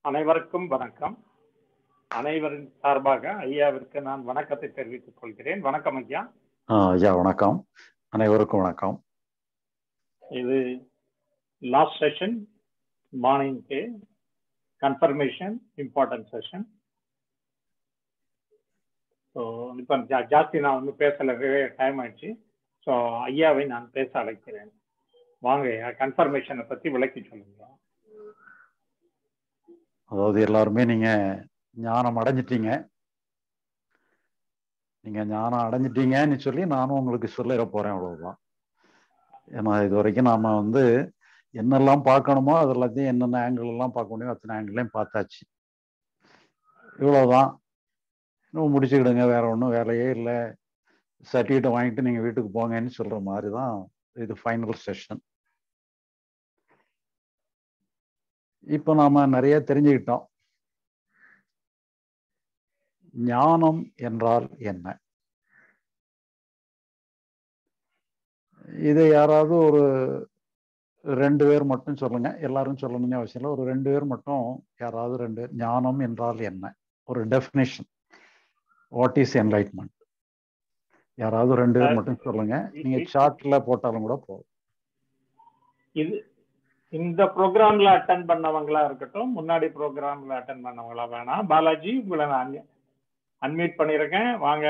அனைவருக்கும் வணக்கம் அனைவரின் சார்பாக ஐயாவிற்கு நான் வணக்கத்தை தெரிவித்துக் கொள்கிறேன் வணக்கம் ஐயா ஆ, ஐயா வணக்கம் அனைவருக்கும் வணக்கம் இது லாஸ்ட் செஷன் மார்னிங்க்கு கன்ஃபர்மேஷன் இம்பார்ட்டன்ட் செஷன் ஸோ இப்போ ஜா- ஜாஸ்தி நான் வந்து பேசல டைம் ஆயிடுச்சு ஸோ ஐயாவை நான் பேச அழைக்கிறேன் வாங்க ஐயா கன்ஃபர்மேஷனை பற்றி விளக்கி சொல்லுங்க அதாவது எல்லாருமே நீங்க ஞானம் அடைஞ்சிட்டீங்க நீங்க ஞானம் அடைஞ்சிட்டீங்கன்னு சொல்லி நானும் உங்களுக்கு சொல்லிட போறேன் அவ்வளவுதான் ஏன்னா இது வரைக்கும் நாம வந்து என்னெல்லாம் பார்க்கணுமோ அது எல்லாத்தையும் என்னென்ன ஆங்கிள் எல்லாம் பார்க்க முடியும் அத்தனை ஆங்கிளையும் பார்த்தாச்சு இவ்வளவுதான் இன்னும் முடிச்சுக்கிடுங்க வேற ஒன்றும் வேலையே இல்லை சர்டிஃபிகேட்டை வாங்கிட்டு நீங்க வீட்டுக்கு போங்கன்னு சொல்ற மாதிரி தான் இது ஃபைனல் செஷன் இப்போ நாம நிறைய தெரிஞ்சுக்கிட்டோம் ஞானம் என்றால் என்ன இதை யாராவது ஒரு ரெண்டு பேர் மட்டும் சொல்லுங்க எல்லாரும் சொல்லணும்னு அவசியம் இல்லை ஒரு ரெண்டு பேர் மட்டும் யாராவது ரெண்டு பேர் ஞானம் என்றால் என்ன ஒரு டெஃபினேஷன் வாட் இஸ் என்லைட்மெண்ட் யாராவது ரெண்டு பேர் மட்டும் சொல்லுங்க நீங்க சார்ட்ல போட்டாலும் கூட போதும் இது இந்த ப்ரோக்ராம்ல அட்டன் பண்ணவங்களா இருக்கட்டும் முன்னாடி ப்ரோக்ராம்ல அட்டன் பண்ணவங்களா வேணாம் பாலாஜி உங்களை நான் அன்மியூட் பண்ணியிருக்கேன் வாங்க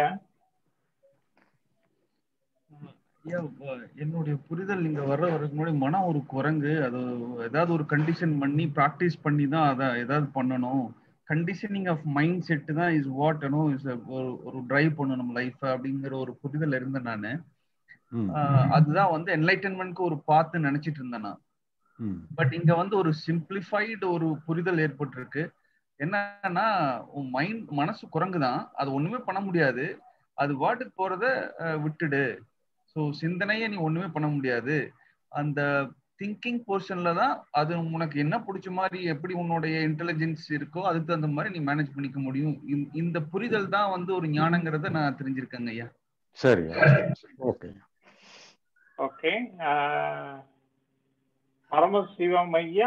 ஐயா வ- என்னுடைய புரிதல் இங்க வர்ற வரதுக்கு முன்னாடி மனம் ஒரு குரங்கு அது ஏதாவது ஒரு கண்டிஷன் பண்ணி ப்ராக்டிஸ் பண்ணி தான் அதை ஏதாவது பண்ணணும் கண்டிஷனிங் ஆஃப் மைண்ட் செட் தான் இஸ் வாட் நோ இஸ் ஒரு ஒரு டிரைவ் பண்ணணும் லைஃப் அப்படிங்கிற ஒரு புரிதல் இருந்தேன் நான் ம், அதுதான் வந்து என்லைட்டன்மெண்ட்க்கு ஒரு பாத்து நினைச்சிட்டு இருந்தேன் நான் ம், பட் இங்க வந்து ஒரு சிம்பிளிஃபைடு ஒரு புரிதல் ஏற்பட்டிருக்கு என்னன்னா உன் மைண்ட் மனசு குரங்கு தான் அது ஒண்ணுமே பண்ண முடியாது அது வாட்டுக்கு போறத அஹ், விட்டுடு ஸோ சிந்தனையை நீ ஒண்ணுமே பண்ண முடியாது அந்த திங்கிங் போர்ஷன்ல தான் அது உனக்கு என்ன பிடிச்ச மாதிரி எப்படி உன்னுடைய இன்டெலிஜென்ஸ் இருக்கோ அதுக்கு தகுந்த மாதிரி நீ மேனேஜ் பண்ணிக்க முடியும் இந்த- இந்த புரிதல் தான் வந்து ஒரு ஞானங்கிறத நான் தெரிஞ்சிருக்கேங்க ஐயா சரி ஓகே ஓகே பரமசிவம் ஐயா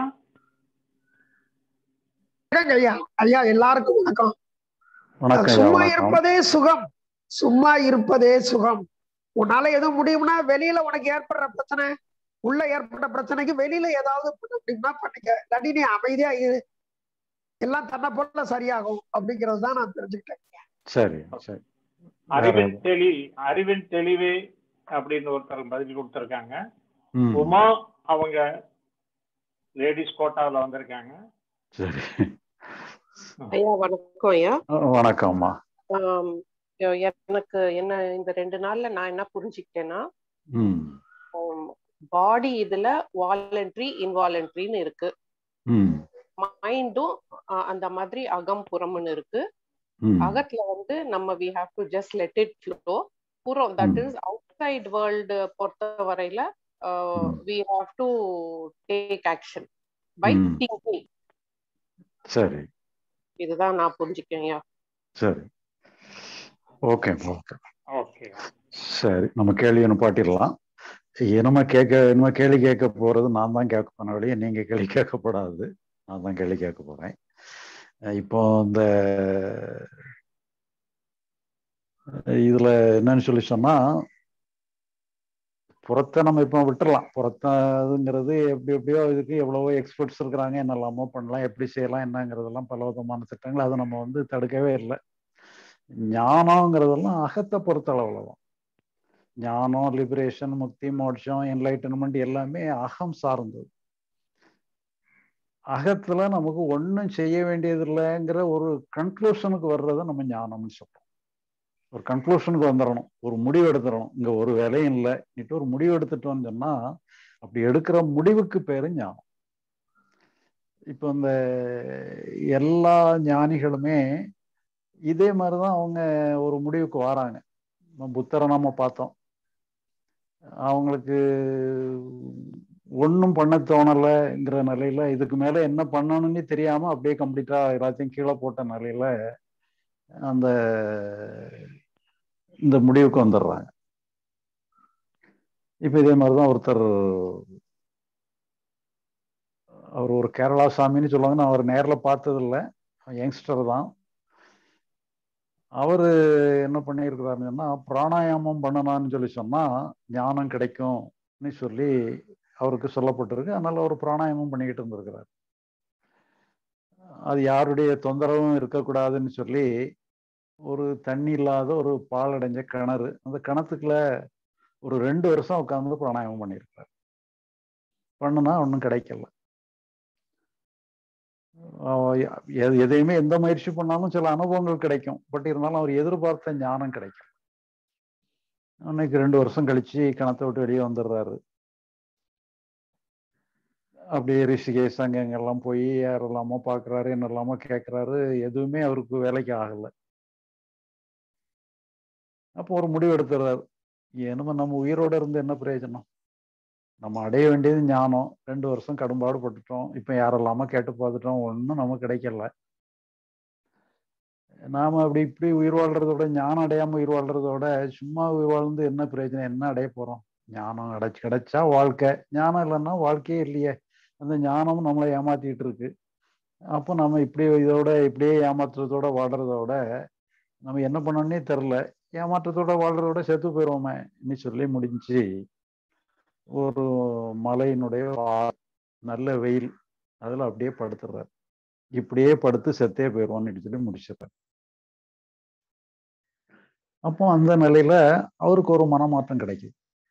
வணக்கங்க ஐயா ஐயா எல்லாருக்கும் வணக்கம் வணக்கம் ஐயா சும்மா வணக்கம் இருப்பதே சுகம் சும்மா இருப்பதே சுகம் உன்னால எதுவும் முடியும்னா வெளியில உனக்கு ஏற்படுற பிரச்சனை உள்ள ஏற்பட்ட பிரச்சனைக்கு வெளியில ஏதாவது பண்ண முடியும்னா பண்ணிக்க இல்லாட்டி நீ அமைதியா இரு எல்லாம் தன்னை போல சரியாகும் அப்படிங்கிறது தான் நான் தெரிஞ்சுக்கிட்டேன் சரி சரி அறிவின் தெளி அறிவின் தெளிவு அப்படின்னு ஒருத்தர் பதில் கொடுத்திருக்காங்க ம், உமா அவங்க லேடிஸ் கோட்டாவில் வந்திருக்காங்க சரி ஐயா வணக்கம் ஐயா வணக்கம்மா ஆம், எ- எனக்கு என்ன இந்த ரெண்டு நாள்ல நான் என்ன புரிஞ்சுக்கிட்டேன்னா ம் பாடி இதுல வாலண்டரி இன்வாலண்டரின்னு இருக்கு ம் மைண்டும் அந்த மாதிரி அகம் புறம்னு இருக்கு ம் அகத்துல வந்து நம்ம we have to just let it flow புறம் that hmm. Is outside world பொறுத்த வரையில hmm. We have to take action by hmm. Thinking சரி இதுதான் நான் புரிஞ்சுக்கிறேன் ஐயா சரி ஓகே ஓகே ஓகே சரி நம்ம கேள்வி நிப்பாட்டிடலாம் இனிமே கேட்க இனிமே கேள்வி கேட்க போறது நான் தான் கேட்க போன வழியே நீங்க கேள்வி கேட்கப்படாது நான் தான் கேள்வி கேட்க போறேன் அஹ் இப்போ இந்த அஹ் இதுல என்னன்னு சொல்லி சொன்னா புறத்தை நம்ம இப்போ விட்டுறலாம் புறத்ததுங்கிறது எப்படி எப்படியோ இதுக்கு எவ்வளவோ எக்ஸ்பர்ட்ஸ் இருக்கிறாங்க என்னெல்லாமோ பண்ணலாம் எப்படி செய்யலாம் என்னங்கிறதெல்லாம் பல விதமான திட்டங்கள் அதை நம்ம வந்து தடுக்கவே இல்லை ஞானங்கிறதெல்லாம் அகத்தை பொறுத்த அளவுல தான் ஞானம் லிபரேஷன் முக்தி மோட்சம் என்லைட்டன்மெண்ட் எல்லாமே அகம் சார்ந்தது அகத்துல நமக்கு ஒன்றும் செய்ய வேண்டியது இல்லைங்கிற ஒரு கன்க்ளூஷனுக்கு வர்றதை நம்ம ஞானம்னு சொல்றோம் ஒரு கன்க்ளூஷனுக்கு வந்துடணும் ஒரு முடிவு எடுத்துடணும் இங்க ஒரு வேலையும் இல்லை நீட்டு ஒரு முடிவு எடுத்துட்டோம்னு சொன்னா அப்படி எடுக்கிற முடிவுக்கு பேரு ஞானம் இப்போ இந்த எல்லா ஞானிகளுமே இதே மாதிரிதான் அவங்க ஒரு முடிவுக்கு வராங்க நம்ம புத்தரை நம்ம பார்த்தோம் அவங்களுக்கு ஒன்றும் பண்ண தோணலைங்கிற நிலையில இதுக்கு மேல என்ன பண்ணணும்னு தெரியாம அப்படியே கம்ப்ளீட்டா எல்லாத்தையும் கீழே போட்ட நிலையில அந்த இந்த முடிவுக்கு வந்துடுறாங்க இப்ப இதே மாதிரிதான் ஒருத்தர் அவர் ஒரு கேரளா சாமின்னு சொல்லுவாங்க நான் அவர் நேரில் பார்த்ததில்ல யங்ஸ்டர் தான் அவர் என்ன பண்ணியிருக்கிறாருன்னு சொன்னா பிராணாயாமம் பண்ணலாம்னு சொல்லி சொன்னா ஞானம் கிடைக்கும்னு சொல்லி அவருக்கு சொல்லப்பட்டிருக்கு அதனால அவர் பிராணாயாமம் பண்ணிக்கிட்டு இருந்திருக்கிறார் அது யாருடைய தொந்தரவும் இருக்கக்கூடாதுன்னு சொல்லி ஒரு தண்ணி இல்லாத ஒரு பாலடைஞ்ச கிணறு அந்த கிணத்துக்குள்ள ஒரு ரெண்டு வருஷம் உட்காந்து பிராணாயாமம் பண்ணியிருக்காரு பண்ணுனா ஒன்றும் கிடைக்கல எது- எதையுமே எந்த முயற்சி பண்ணாலும் சில அனுபவங்கள் கிடைக்கும் பட் இருந்தாலும் அவர் எதிர்பார்த்த ஞானம் கிடைக்கும் அன்னைக்கு ரெண்டு வருஷம் கழிச்சு கிணத்தை விட்டு வெளியே வந்துடுறாரு அப்படியே ரிஷிகேஷ் அங்கங்கெல்லாம் போய் யாரெல்லாமோ பார்க்குறாரு என்னெல்லாமோ கேட்குறாரு எதுவுமே அவருக்கு வேலைக்கு ஆகலை அப்போ ஒரு முடிவு எடுத்துறாரு என்னமோ நம்ம உயிரோட இருந்து என்ன பிரயோஜனம் நம்ம அடைய வேண்டியது ஞானம் ரெண்டு வருஷம் கடும்பாடு பட்டுட்டோம் இப்போ யாரெல்லாமோ கேட்டு பார்த்துட்டோம் ஒன்றும் நமக்கு கிடைக்கல நாம அப்படி இப்படி உயிர் வாழ்றதோட ஞானம் அடையாம உயிர் வாழ்றதோட சும்மா உயிர் வாழ்ந்து என்ன பிரயோஜனம் என்ன அடைய போறோம் ஞானம் அடைச்சு கிடைச்சா வாழ்க்கை ஞானம் இல்லைன்னா வாழ்க்கையே இல்லையே அந்த ஞானமும் நம்மளை ஏமாத்திட்டு இருக்கு அப்போ நம்ம இப்படி இதோட இப்படியே ஏமாத்துறதோட வாழ்றதோட நம்ம என்ன பண்ணோன்னே தெரில ஏமாற்றத்தோட வாழ்றதோட செத்து போயிடுவோமே இன்னி சொல்லி முடிஞ்சு ஒரு மலையினுடைய ஆ- நல்ல வெயில் அதுல அப்படியே படுத்துடுறாரு இப்படியே படுத்து செத்தே போயிடுவோம்னு சொல்லி முடிச்சிடுறாரு அப்போ அந்த நிலையில அவருக்கு ஒரு மனமாற்றம் கிடைக்குது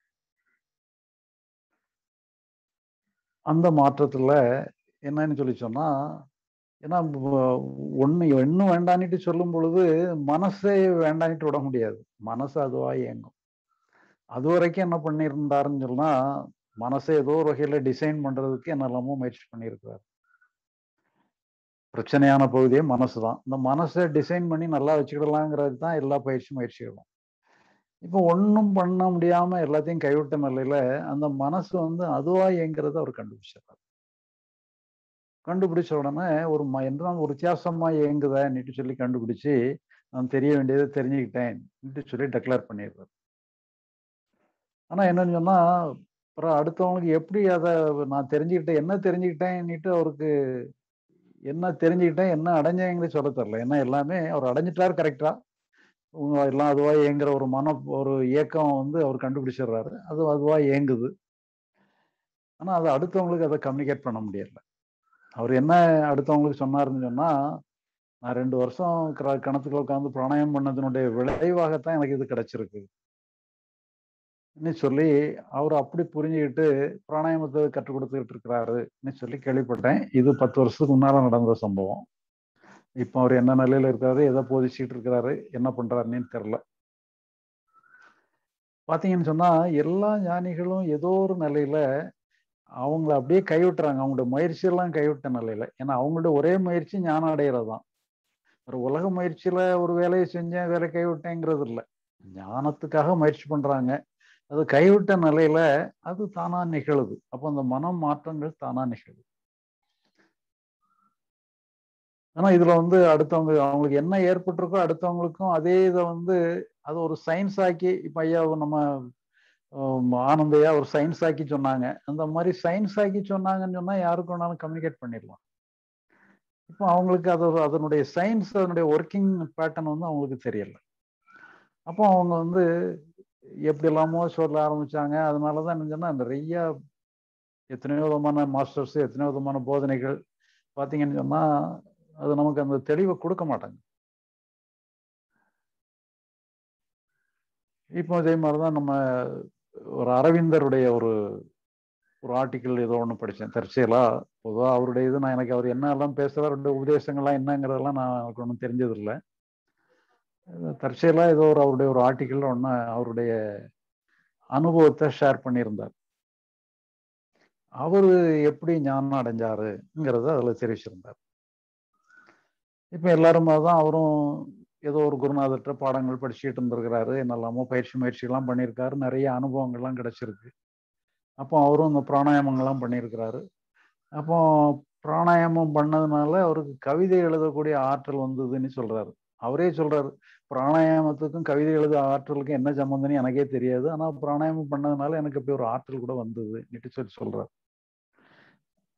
அந்த மாற்றத்துல என்னன்னு சொல்லி சொன்னா ஏன்னா ஒண்ணு ஒன்னும் வேண்டான்னுட்டு சொல்லும் பொழுது மனசே வேண்டான்னுட்டு விட முடியாது மனசு அதுவா இயங்கும் அது வரைக்கும் என்ன பண்ணியிருந்தாருன்னு சொன்னா மனசை ஏதோ ஒரு வகையில டிசைன் பண்றதுக்கு என்னெல்லாமோ முயற்சி பண்ணியிருக்கிறார் பிரச்சனையான பகுதியே மனசு தான் இந்த மனசை டிசைன் பண்ணி நல்லா வச்சுக்கிடலாங்கிறது தான் எல்லா பயிற்சி முயற்சிகளும் இப்போ ஒன்றும் பண்ண முடியாம எல்லாத்தையும் கைவிட்ட நிலையில அந்த மனசு வந்து அதுவா இயங்குறத அவர் கண்டுபிடிச்சிடுறாரு கண்டுபிடிச்ச உடனே ஒரு ம என்ன ஒரு வித்தியாசமா இயங்குதன்னுட்டு சொல்லி கண்டுபிடிச்சு நான் தெரிய வேண்டியதை தெரிஞ்சுக்கிட்டேன்னுட்டு சொல்லி டெக்ளேர் பண்ணிடுறாரு ஆனா என்னன்னு சொன்னா அப்புறம் அடுத்தவங்களுக்கு எப்படி அதை நான் தெரிஞ்சுக்கிட்டேன் என்ன தெரிஞ்சுக்கிட்டேன்னுட்டு அவருக்கு என்ன தெரிஞ்சுக்கிட்டேன் என்ன அடைஞ்சேங்கிறது சொல்ல தெரில ஏன்னா எல்லாமே அவர் அடைஞ்சிட்டாரு கரெக்டா உங்க எல்லாம் அதுவா இயங்குற ஒரு மன ஒரு இயக்கம் வந்து அவர் கண்டுபிடிச்சிடுறாரு அது அதுவா இயங்குது ஆனா அது அடுத்தவங்களுக்கு அதை கம்யூனிகேட் பண்ண முடியல அவர் என்ன அடுத்தவங்களுக்கு சொன்னாருன்னு சொன்னா நான் ரெண்டு வருஷம் கிர- கிணத்துக்குள்ள உட்காந்து பிராணாயம் பண்ணதனுடைய விளைவாகத்தான் எனக்கு இது கிடைச்சிருக்கு ன்னு சொல்லி அவர் அப்படி புரிஞ்சுக்கிட்டு பிராணாயாமத்தை கற்றுக் கொடுத்துக்கிட்டு இருக்கிறாருன்னு சொல்லி கேள்விப்பட்டேன் இது பத்து வருஷத்துக்கு முன்னால நடந்த சம்பவம் இப்போ அவர் என்ன நிலையில இருக்காரு எதை போதிச்சுட்டு இருக்கிறாரு என்ன பண்றாருன்னு தெரியல பாத்தீங்கன்னு சொன்னா எல்லா ஞானிகளும் ஏதோ ஒரு நிலையில அவங்கள அப்படியே கைவிட்டுறாங்க அவங்களோட முயற்சியெல்லாம் கைவிட்ட நிலையில ஏன்னா அவங்களோட ஒரே முயற்சி ஞானம் அடையிறது தான் ஒரு உலக முயற்சியில ஒரு வேலையை செஞ்சேன் வேலை கைவிட்டேங்கிறது இல்லை ஞானத்துக்காக முயற்சி பண்றாங்க அது கைவிட்ட நிலையில அது தானா நிகழுது அப்போ அந்த மனம் மாற்றங்கள் தானா நிகழுது ஆனா இதுல வந்து அடுத்தவங்க அவங்களுக்கு என்ன ஏற்பட்டிருக்கோ அடுத்தவங்களுக்கும் அதே இதை வந்து அது ஒரு சயின்ஸ் ஆக்கி இப்ப ஐயா நம்ம ஆம், ஆனந்தையா ஒரு சயின்ஸ் ஆக்கி சொன்னாங்க அந்த மாதிரி சயின்ஸ் ஆக்கி சொன்னாங்கன்னு சொன்னா யாருக்கு வேணாலும் கம்யூனிகேட் பண்ணிடலாம் இப்போ அவங்களுக்கு அது ஒரு- அதனுடைய சயின்ஸ் அதனுடைய ஒர்க்கிங் பேட்டர்ன் வந்து அவங்களுக்கு தெரியல அப்போ அவங்க வந்து எப்படி எல்லாமோ சொல்ல ஆரம்பிச்சாங்க அதனாலதான் என்ன சொன்னா நிறைய எத்தனையோ விதமான மாஸ்டர்ஸ் எத்தனையோ விதமான போதனைகள் பார்த்தீங்கன்னு சொன்னா அது நமக்கு அந்த தெளிவை கொடுக்க மாட்டாங்க இப்போ இதே மாதிரிதான் நம்ம ஒரு அரவிந்தருடைய ஒரு ஒரு ஆர்டிக்கிள் ஏதோ ஒன்று படித்தேன் தற்செயலா பொதுவாக அவருடைய இது நான் எனக்கு அவர் என்ன எல்லாம் பேசுகிறார் அவருடைய உபதேசங்கள்லாம் என்னங்கிறதெல்லாம் நான் எனக்கு ஒன்றும் தெரிஞ்சதில்லை தற்செயலா ஏதோ ஒரு அவருடைய ஒரு ஆர்டிக்கிள் ஒன்று அவருடைய அனுபவத்தை ஷேர் பண்ணியிருந்தார் அவரு எப்படி ஞானம் அடைஞ்சாருங்கிறத அதில் தெரிவிச்சிருந்தார் இப்போ எல்லாரும் தான் அவரும் ஏதோ ஒரு குருநாதர்கிட்ட பாடங்கள் படிச்சுட்டு இருந்திருக்கிறாரு என்னெல்லாமோ பயிற்சி முயற்சிகள்லாம் பண்ணியிருக்காரு நிறைய அனுபவங்கள்லாம் கிடைச்சிருக்கு அப்போ அவரும் இந்த பிராணாயாமங்கள்லாம் பண்ணியிருக்கிறாரு அப்போ பிராணாயாமம் பண்ணதுனால அவருக்கு கவிதை எழுதக்கூடிய ஆற்றல் வந்ததுன்னு சொல்றாரு அவரே சொல்றாரு பிராணாயாமத்துக்கும் கவிதை எழுத ஆற்றலுக்கும் என்ன சம்பந்தம்னு எனக்கே தெரியாது ஆனா பிராணாயாமம் பண்ணதுனால எனக்கு அப்படி ஒரு ஆற்றல் கூட வந்ததுன்னுட்டு சொல்லி சொல்றாரு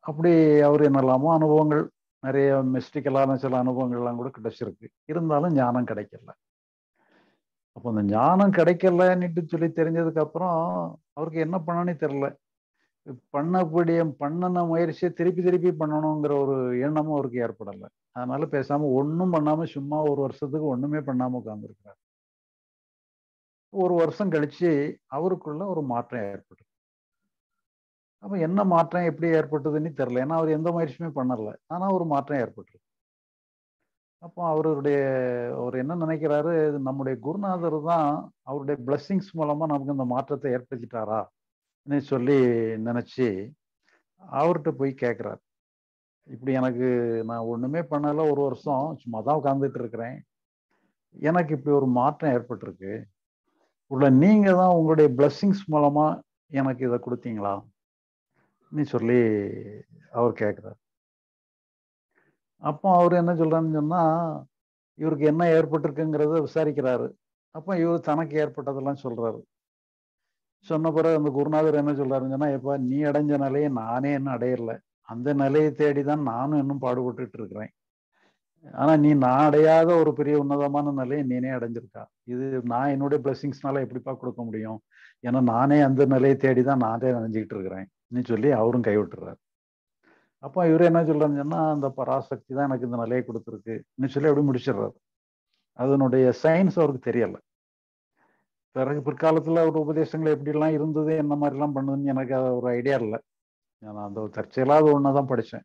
அப்படி அவர் என்னெல்லாமோ அனுபவங்கள் நிறைய மிஸ்டிக்கலான சில அனுபவங்கள்லாம் கூட கிடைச்சிருக்கு இருந்தாலும் ஞானம் கிடைக்கல அப்போ அந்த ஞானம் கிடைக்கலன்னுட்டு சொல்லி தெரிஞ்சதுக்கு அப்புறம் அவருக்கு என்ன பண்ணனே தெரில பண்ணக்கூடிய பண்ணின முயற்சியை திருப்பி திருப்பி பண்ணணுங்கிற ஒரு எண்ணமும் அவருக்கு ஏற்படலை அதனால பேசாம ஒன்றும் பண்ணாம சும்மா ஒரு வருஷத்துக்கு ஒண்ணுமே பண்ணாம உட்காந்துருக்கிறார் ஒரு வருஷம் கழிச்சு அவருக்குள்ள ஒரு மாற்றம் ஏற்பட்டு அப்ப என்ன மாற்றம் எப்படி ஏற்பட்டதுன்னு தெரியல ஏன்னா அவர் எந்த முயற்சியுமே பண்ணல ஆனா ஒரு மாற்றம் ஏற்பட்டுருக்கு அப்போ அவருடைய அவர் என்ன நினைக்கிறாரு இது நம்முடைய குருநாதர் தான் அவருடைய பிளஸ்ஸிங்ஸ் மூலமா நமக்கு இந்த மாற்றத்தை ஏற்படுத்திட்டாரா சொல்லி நினைச்சு அவர்கிட்ட போய் கேட்குறாரு இப்படி எனக்கு நான் ஒண்ணுமே பண்ணல ஒரு வருஷம் சும்மா தான் உட்காந்துட்டு இருக்கிறேன் எனக்கு இப்படி ஒரு மாற்றம் ஏற்பட்டிருக்கு உள்ள நீங்க தான் உங்களுடைய பிளஸ்ஸிங்ஸ் மூலமா எனக்கு இதை கொடுத்தீங்களா நீ சொல்லி அவர் கேட்குறாரு அப்போ அவர் என்ன சொல்றாருன்னு சொன்னா இவருக்கு என்ன ஏற்பட்டிருக்குங்கிறத விசாரிக்கிறாரு அப்போ இவர் தனக்கு ஏற்பட்டதெல்லாம் சொல்றாரு சொன்ன பிறகு அந்த குருநாதர் என்ன சொல்றாருன்னு சொன்னா எப்பா நீ அடைஞ்ச நிலையை நானே இன்னும் அடையல அந்த நிலையை தேடி தான் நானும் இன்னும் பாடுபட்டுட்டு இருக்கிறேன் ஆனா நீ நான் அடையாத ஒரு பெரிய உன்னதமான நிலையை நீனே அடைஞ்சிருக்கா இது நான் என்னுடைய பிளெஸிங்ஸ்னால எப்படிப்பா கொடுக்க முடியும் ஏன்னா நானே அந்த நிலையை தேடி தான் நானே நினைஞ்சுக்கிட்டு இருக்கிறேன் நீ சொல்லி அவரும் கைவிட்டுறாரு அப்போ இவர் என்ன சொல்றாருன்னு சொன்னா அந்த பராசக்தி தான் எனக்கு இந்த நிலையை கொடுத்துருக்கு இன்னும் சொல்லி அப்படி முடிச்சிடுறாரு அதனுடைய சயின்ஸ் அவருக்கு தெரியல பிறகு பிற்காலத்துல ஒரு உபதேசங்கள் எப்படிலாம் இருந்தது என்ன மாதிரிலாம் பண்ணுதுன்னு எனக்கு அது ஒரு ஐடியா இல்லை நான் அந்த ஒரு தற்செயலாத ஒன்று தான் படித்தேன்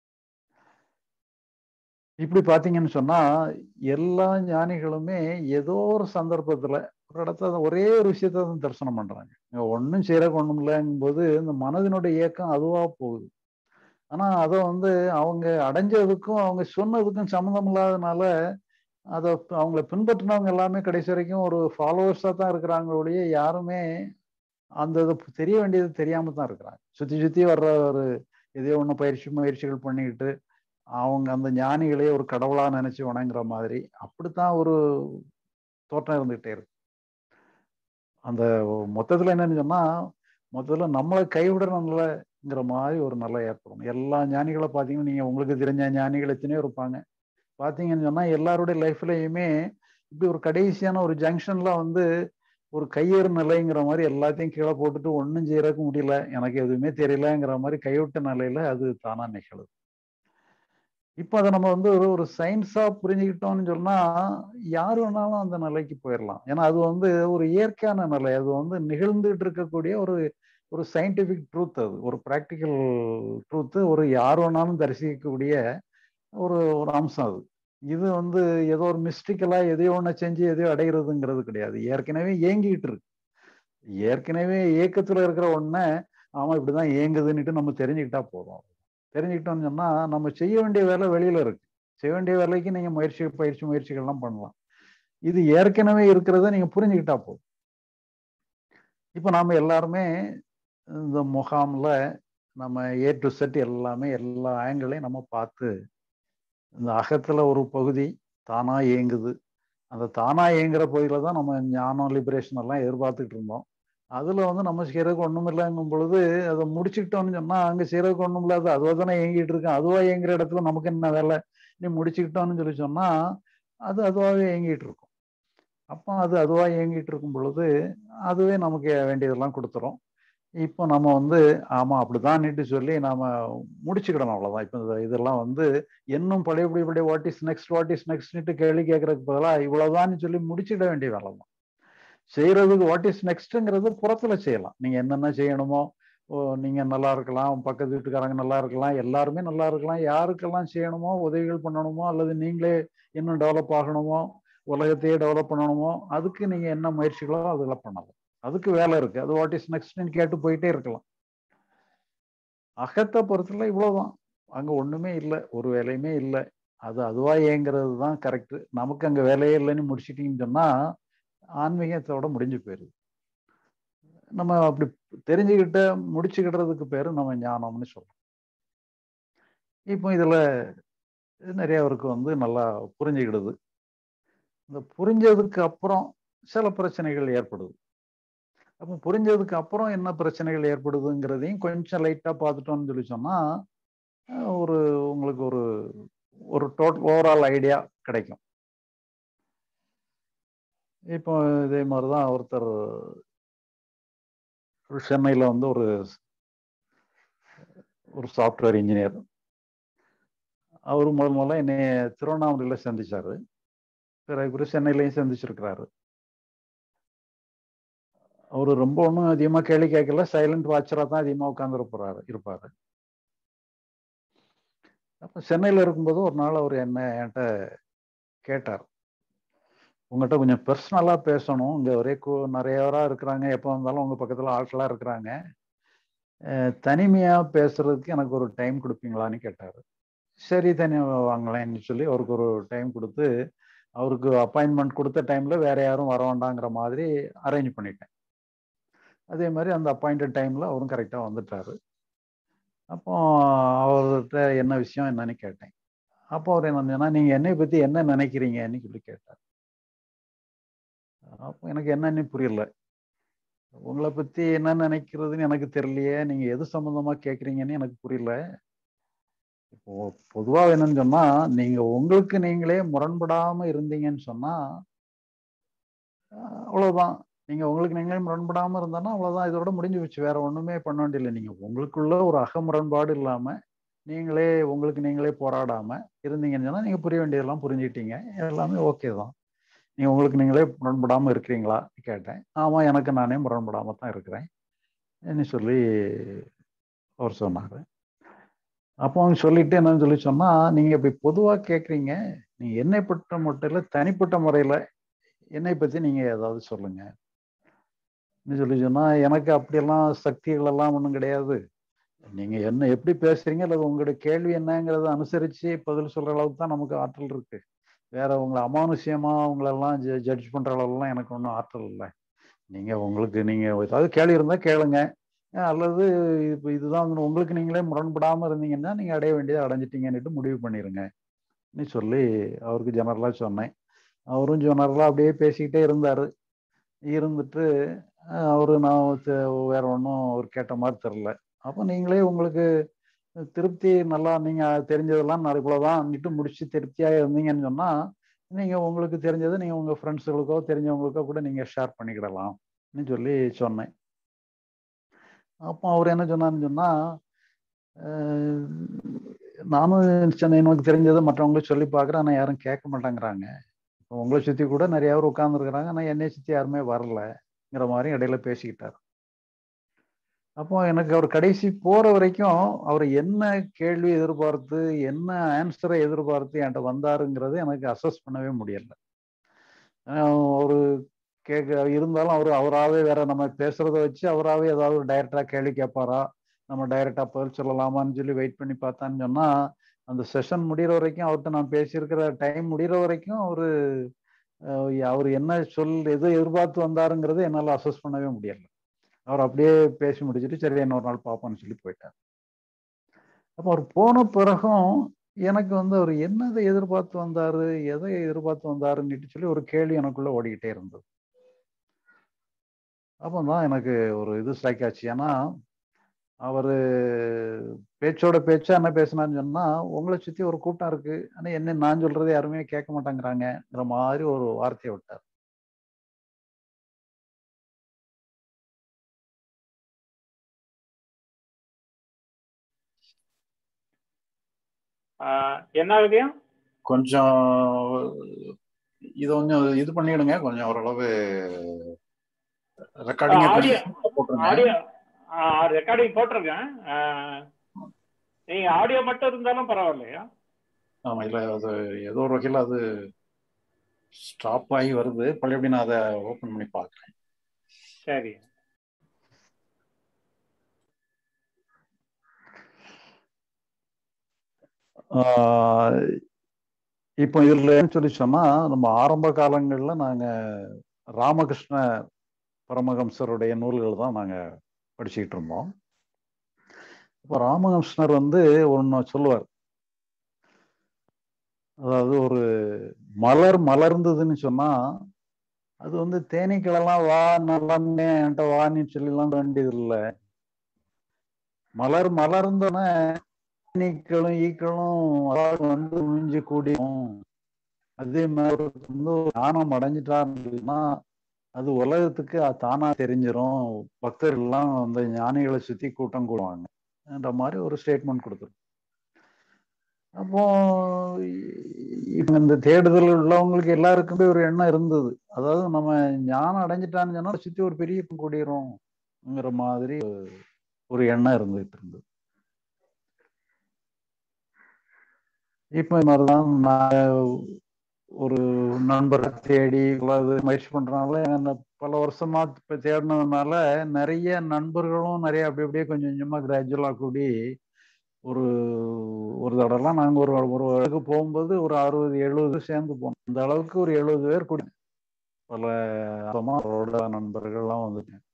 இப்படி பார்த்தீங்கன்னு சொன்னா எல்லா ஞானிகளுமே ஏதோ ஒரு சந்தர்ப்பத்துல ஒரு இடத்துல ஒரே ஒரு விஷயத்த தான் தரிசனம் பண்றாங்க ஒன்றும் செய்யறக்கு ஒன்றும் இல்லைங்கும் போது இந்த மனதினுடைய இயக்கம் அதுவா போகுது ஆனா அதை வந்து அவங்க அடைஞ்சதுக்கும் அவங்க சொன்னதுக்கும் சம்மந்தம் இல்லாதனால அதை அவங்கள பின்பற்றினவங்க எல்லாமே கடைசி வரைக்கும் ஒரு ஃபாலோவர்ஸாக தான் இருக்கிறாங்க ஒழிய யாருமே அந்த இது தெரிய வேண்டியது தெரியாம தான் இருக்கிறாங்க சுற்றி சுற்றி வர்ற ஒரு எதையோ ஒன்று பயிற்சி முயற்சிகள் பண்ணிக்கிட்டு அவங்க அந்த ஞானிகளே ஒரு கடவுளா நினைச்சு வணங்குற மாதிரி அப்படித்தான் ஒரு தோற்றம் இருந்துகிட்டே இருக்கு அந்த மொத்தத்துல என்னன்னு சொன்னா மொத்தத்துல நம்மளை கைவிடணும்லங்கிற மாதிரி ஒரு நல்ல ஏற்படும் எல்லா ஞானிகளை பார்த்தீங்கன்னா நீங்க உங்களுக்கு தெரிஞ்ச ஞானிகள் எத்தனையோ இருப்பாங்க பார்த்தீங்கன்னு சொன்னா எல்லாருடைய லைஃப்லயுமே இப்படி ஒரு கடைசியான ஒரு ஜங்ஷன்ல வந்து ஒரு கையேறு நிலைங்கிற மாதிரி எல்லாத்தையும் கீழே போட்டுட்டு ஒன்றும் செய்யறதுக்கு முடியல எனக்கு எதுவுமே தெரியலங்கிற மாதிரி கைவிட்ட நிலையில அது தானா நிகழுது இப்போ அதை நம்ம வந்து ஒரு ஒரு சயின்ஸா புரிஞ்சுக்கிட்டோம்னு சொன்னா யார் வேணாலும் அந்த நிலைக்கு போயிடலாம் ஏன்னா அது வந்து ஒரு இயற்கையான நிலை அது வந்து நிகழ்ந்துட்டு இருக்கக்கூடிய ஒரு ஒரு சயின்டிபிக் ட்ரூத் அது ஒரு ப்ராக்டிக்கல் ட்ரூத்து ஒரு யார் வேணாலும் தரிசிக்கக்கூடிய ஒரு ஒரு அம்சம் அது இது வந்து ஏதோ ஒரு மிஸ்டிக்கலா எதையோ ஒன்று செஞ்சு எதையோ அடைகிறதுங்கிறது கிடையாது ஏற்கனவே இயங்கிட்டு இருக்கு ஏற்கனவே இயக்கத்துல இருக்கிற ஒன்றை ஆமா இப்படிதான் இயங்குதுன்னுட்டு நம்ம தெரிஞ்சுக்கிட்டா போதும் தெரிஞ்சுக்கிட்டோம்னு சொன்னா நம்ம செய்ய வேண்டிய வேலை வெளியில இருக்கு செய்ய வேண்டிய வேலைக்கு நீங்க முயற்சி பயிற்சி முயற்சிகள்லாம் பண்ணலாம் இது ஏற்கனவே இருக்கிறத நீங்க புரிஞ்சுக்கிட்டா போதும் இப்போ நாம எல்லாருமே இந்த முகாம்ல நம்ம ஏ டு செட் எல்லாமே எல்லா ஆங்கிளையும் நம்ம பார்த்து இந்த அகத்துல ஒரு பகுதி தானா இயங்குது அந்த தானா இயங்குற பகுதியில தான் நம்ம ஞானம் லிபரேஷன் எல்லாம் எதிர்பார்த்துக்கிட்டு இருந்தோம் அதுல வந்து நம்ம செய்யறதுக்கு ஒண்ணும் இல்லைங்கும் பொழுது அதை முடிச்சுக்கிட்டோம்னு சொன்னா அங்க செய்யறதுக்கு ஒண்ணும் இல்லாது அதுவா தானே இயங்கிட்டு இருக்கேன் அதுவா இயங்குற இடத்துல நமக்கு என்ன வேலை நீ முடிச்சுக்கிட்டோம்னு சொல்லி சொன்னா அது அதுவாகவே இயங்கிட்டு இருக்கும் அப்போ அது அதுவா இயங்கிட்டு இருக்கும் பொழுது அதுவே நமக்கு வேண்டியதெல்லாம் கொடுத்துரும் இப்போ நம்ம வந்து ஆமா அப்படிதான்னுட்டு சொல்லி நாம முடிச்சுக்கிடணும் அவ்வளவுதான் இப்போ இதெல்லாம் வந்து இன்னும் பழையபடி பழைய what is next what is நெக்ஸ்ட்னுட்டு கேள்வி கேட்கறதுக்கு பதிலாக இவ்வளவுதான்னு சொல்லி முடிச்சுக்கிட வேண்டிய வேலை தான் செய்யறதுக்கு வாட் இஸ் நெக்ஸ்ட்ங்கிறது புறத்துல செய்யலாம் நீங்க என்னென்ன செய்யணுமோ நீங்க நல்லா இருக்கலாம் பக்கத்து வீட்டுக்காரங்க நல்லா இருக்கலாம் எல்லாருமே நல்லா இருக்கலாம் யாருக்கெல்லாம் செய்யணுமோ உதவிகள் பண்ணணுமோ அல்லது நீங்களே இன்னும் டெவலப் ஆகணுமோ உலகத்தையே டெவலப் பண்ணணுமோ அதுக்கு நீங்க என்ன முயற்சிகளோ அதெல்லாம் பண்ணலாம் அதுக்கு வேலை இருக்கு அது வாட் இஸ் நெக்ஸ்ட்னு கேட்டு போயிட்டே இருக்கலாம் அகத்தை பொறுத்தல இவ்வளவுதான் அங்க ஒண்ணுமே இல்லை ஒரு வேலையுமே இல்லை அது அதுவா இயங்குறது தான் கரெக்ட் நமக்கு அங்க வேலையே இல்லைன்னு முடிச்சிட்டீங்கன்னு சொன்னா ஆன்மீகத்தோட முடிஞ்சு போயிருது நம்ம அப்படி தெரிஞ்சுக்கிட்ட முடிச்சுக்கிடுறதுக்கு பேரு நம்ம ஞானம்னு சொல்றோம் இப்போ இதுல நிறையவருக்கு வந்து நல்லா புரிஞ்சுக்கிடுது இந்த புரிஞ்சதுக்கு அப்புறம் சில பிரச்சனைகள் ஏற்படுது அப்போ புரிஞ்சதுக்கு அப்புறம் என்ன பிரச்சனைகள் ஏற்படுதுங்கிறதையும் கொஞ்சம் லைட்டா பார்த்துட்டோம்னு சொல்லி சொன்னா அஹ் ஒரு உங்களுக்கு ஒரு ஒரு டோட்டல் ஓவரால் ஐடியா கிடைக்கும் இப்போ இதே மாதிரி தான் ஒருத்தர் ஒரு சென்னையில் வந்து ஒரு ஒரு சாஃப்ட்வேர் இன்ஜினியர் அவர் முதல் முதல்ல என்னை திருவண்ணாமலையில் சந்திச்சாரு பிறகு பிறகு சென்னையிலையும் சந்திச்சிருக்கிறாரு அவர் ரொம்ப ஒன்றும் அதிகமாக கேள்வி கேட்கல சைலண்ட் வாட்சராக தான் அதிகமாக உட்காந்துருப்பாரு இருப்பார் அப்போ சென்னையில் இருக்கும்போது ஒரு நாள் அவர் என்ன என்கிட்ட கேட்டார் உங்கள்கிட்ட கொஞ்சம் பர்சனலாக பேசணும் இங்கே ஒரே கூ நிறையவராக இருக்கிறாங்க எப்போ வந்தாலும் உங்கள் பக்கத்தில் ஆட்களாக இருக்கிறாங்க தனிமையாக பேசுறதுக்கு எனக்கு ஒரு டைம் கொடுப்பீங்களான்னு கேட்டார் சரி தனி வாங்கலேன்னு சொல்லி அவருக்கு ஒரு டைம் கொடுத்து அவருக்கு அப்பாயின்மெண்ட் கொடுத்த டைமில் வேற யாரும் வர வேண்டாங்கிற மாதிரி அரேஞ்ச் பண்ணிட்டேன் அதே மாதிரி அந்த அப்பாயிண்டட் டைமில் அவரும் கரெக்டாக வந்துட்டாரு அப்போ அவர்கிட்ட என்ன விஷயம் என்னன்னு கேட்டேன் அப்போ அவர் என்ன நீங்கள் என்னை பற்றி என்ன நினைக்கிறீங்கன்னு சொல்லி கேட்டார் அப்போ எனக்கு என்னன்னு புரியல உங்களை பற்றி என்ன நினைக்கிறதுன்னு எனக்கு தெரியலையே நீங்கள் எது சம்மந்தமாக கேட்குறீங்கன்னு எனக்கு புரியல இப்போ பொதுவாக என்னன்னு சொன்னால் நீங்கள் உங்களுக்கு நீங்களே முரண்படாமல் இருந்தீங்கன்னு சொன்னால் அவ்வளோதான் நீங்கள் உங்களுக்கு நீங்களே முரண்படாமல் இருந்தானா அவ்வளோதான் இதோட முடிஞ்சு வச்சு வேற ஒன்றுமே பண்ண வேண்டியதில்லை நீங்கள் உங்களுக்குள்ள ஒரு அக முரண்பாடு இல்லாமல் நீங்களே உங்களுக்கு நீங்களே போராடாமல் இருந்தீங்கன்னு சொன்னால் நீங்கள் புரிய வேண்டியதெல்லாம் புரிஞ்சுக்கிட்டீங்க எல்லாமே ஓகே தான் நீங்கள் உங்களுக்கு நீங்களே முரண்படாமல் இருக்கிறீங்களா கேட்டேன் ஆமாம் எனக்கு நானே முரண்படாமல் தான் இருக்கிறேன் என்ன சொல்லி அவர் சொன்னார் அப்போ அவங்க சொல்லிட்டு என்னன்னு சொல்லி சொன்னால் நீங்கள் இப்போ பொதுவாக கேட்குறீங்க நீங்கள் என்னை பட்ட மட்டும் இல்லை தனிப்பட்ட முறையில் என்னை பற்றி நீங்கள் ஏதாவது சொல்லுங்கள் சொல்லி சொன்னால் எனக்கு அப்படியெல்லாம் சக்திகள் எல்லாம் ஒன்றும் கிடையாது நீங்கள் என்ன எப்படி பேசுறீங்க அல்லது உங்களுடைய கேள்வி என்னங்கிறத அனுசரித்து பதில் சொல்கிற அளவுக்கு தான் நமக்கு ஆற்றல் இருக்கு வேற உங்களை அமானுஷ்யமாக உங்களெல்லாம் ஜட்ஜ் பண்ணுற அளவுலாம் எனக்கு ஒன்றும் ஆற்றல் இல்லை நீங்கள் உங்களுக்கு நீங்கள் ஏதாவது கேள்வி இருந்தால் கேளுங்க அல்லது இப்போ இதுதான் உங்களுக்கு நீங்களே முரண்படாமல் இருந்தீங்கன்னா நீங்கள் அடைய வேண்டியதை அடைஞ்சிட்டீங்கன்னுட்டு முடிவு பண்ணிடுங்க நீ சொல்லி அவருக்கு ஜெனரலாக சொன்னேன் அவரும் ஜெனரலாக அப்படியே பேசிக்கிட்டே இருந்தார் இருந்துட்டு அவரு நான் வேற ஒன்றும் அவர் கேட்ட மாதிரி தெரில அப்போ நீங்களே உங்களுக்கு திருப்தி நல்லா நீங்கள் தெரிஞ்சதெல்லாம் நான் இவ்வளோதான்ட்டு முடிச்சு திருப்தியாக இருந்தீங்கன்னு சொன்னால் நீங்கள் உங்களுக்கு தெரிஞ்சதை நீங்கள் உங்கள் ஃப்ரெண்ட்ஸுகளுக்கோ தெரிஞ்சவங்களுக்கோ கூட நீங்கள் ஷேர் பண்ணிக்கிடலாம்னு சொல்லி சொன்னேன் அப்போ அவர் என்ன சொன்னான்னு சொன்னால் நானும் சென்னை எனக்கு தெரிஞ்சதை மற்றவங்களுக்கு சொல்லி பார்க்குறேன் ஆனால் யாரும் கேட்க மாட்டேங்கிறாங்க இப்போ உங்களை சுற்றி கூட நிறைய பேர் உட்காந்துருக்குறாங்க ஆனால் என்னை சுற்றி யாருமே வரலங்கிற மாதிரி இடையில பேசிக்கிட்டார் அப்போ எனக்கு அவர் கடைசி போகிற வரைக்கும் அவர் என்ன கேள்வி எதிர்பார்த்து என்ன ஆன்சரை எதிர்பார்த்து என்கிட்ட வந்தாருங்கிறது எனக்கு அசஸ் பண்ணவே முடியல ஒரு கேட்க இருந்தாலும் அவர் அவராகவே வேற நம்ம பேசுறத வச்சு அவராகவே ஏதாவது டைரக்டா கேள்வி கேட்பாரா நம்ம டைரக்டா பதில் சொல்லலாமான்னு சொல்லி வெயிட் பண்ணி பார்த்தான்னு சொன்னா அந்த செஷன் முடிகிற வரைக்கும் அவர்கிட்ட நான் பேசியிருக்கிற டைம் முடிகிற வரைக்கும் அவரு அவர் என்ன சொல் எது எதிர்பார்த்து வந்தாருங்கிறத என்னால் அசஸ் பண்ணவே முடியல அவர் அப்படியே பேசி முடிச்சுட்டு சரி இன்னொரு நாள் பார்ப்போம்னு சொல்லி போயிட்டார் அப்போ அவர் போன பிறகும் எனக்கு வந்து அவர் என்னதை எதிர்பார்த்து வந்தாரு எதை எதிர்பார்த்து வந்தாருன்னுட்டு சொல்லி ஒரு கேள்வி எனக்குள்ள ஓடிக்கிட்டே இருந்தது அப்போ தான் எனக்கு ஒரு இது ஸ்ட்ரைக் ஆச்சு ஏன்னா அவர் பேச்சோட பேச்சா என்ன பேசினான்னு சொன்னா உங்களை சுத்தி ஒரு கூட்டம் இருக்கு ஆனா என்ன நான் சொல்றது யாருமே கேட்க மாட்டேங்கிறாங்கிற மாதிரி ஒரு வார்த்தையை விட்டார் என்ன ஆகுதியா கொஞ்சம் இது கொஞ்சம் இது பண்ணிடுங்க கொஞ்சம் ஓரளவு ரெக்கார்டிங் ஆடியோ ஆடியோ ரெக்கார்டிங் போட்டிருக்கேன் நீங்க ஆடியோ மட்டும் இருந்தாலும் பரவாயில்லையா ஆமா இல்ல அது ஏதோ ஒரு வகையில் அது ஸ்டாப் ஆகி வருது பழையபடி நான் அதை ஓப்பன் பண்ணி பார்க்குறேன் சரி இப்போ இதுல என்ன சொல்லி சொன்னா நம்ம ஆரம்ப காலங்கள்ல நாங்க ராமகிருஷ்ண பரமஹம்சருடைய நூல்கள் தான் நாங்க படிச்சுக்கிட்டு இருந்தோம் இப்போ ராமகிருஷ்ணர் வந்து ஒன்று சொல்லுவார் அதாவது ஒரு மலர் மலர்ந்ததுன்னு சொன்னா அது வந்து தேனீக்களெல்லாம் வா நல்லாமே என்கிட்ட வான்னு சொல்லிலாம் வேண்டியது இல்லை மலர் மலர்ந்தோன்னே தேனீக்களும் ஈக்களும் அதாவது வந்து உறிஞ்சி கூடியும் அதே மாதிரி வந்து ஒரு ஞானம் அடைஞ்சிட்டாருன்னா அது உலகத்துக்கு அது தானா தெரிஞ்சிரும் பக்தர்கள்லாம் அந்த ஞானிகளை சுத்தி கூட்டம் கூடுவாங்க என்ற மாதிரி ஒரு ஸ்டேட்மெண்ட் கொடுத்துரும் அப்போ இப்ப இந்த தேடுதல் உள்ளவங்களுக்கு எல்லாருக்குமே ஒரு எண்ணம் இருந்தது அதாவது நம்ம ஞானம் அடைஞ்சிட்டான்னு சொன்னா சுத்தி ஒரு பெரிய கூடிரும்ங்கிற மாதிரி ஒரு எண்ணம் இருந்துகிட்டு இருந்தது இப்ப இந்த மாதிரிதான் நான் ஒரு நண்பரை தேடி அது முயற்சி பண்றதுனால என்ன பல வருஷமா இப்ப தேடினதுனால நிறைய நண்பர்களும் நிறைய அப்படி அப்படியே கொஞ்சம் கொஞ்சமா கிராஜுவலா கூடி ஒரு ஒரு தடவைலாம் நாங்க ஒரு ஒரு இடத்துக்கு போகும்போது ஒரு அறுபது எழுபது சேர்ந்து போனோம் இந்த அளவுக்கு ஒரு எழுபது பேர் கூடி பல அவரோட நண்பர்கள்லாம் வந்துட்டேன்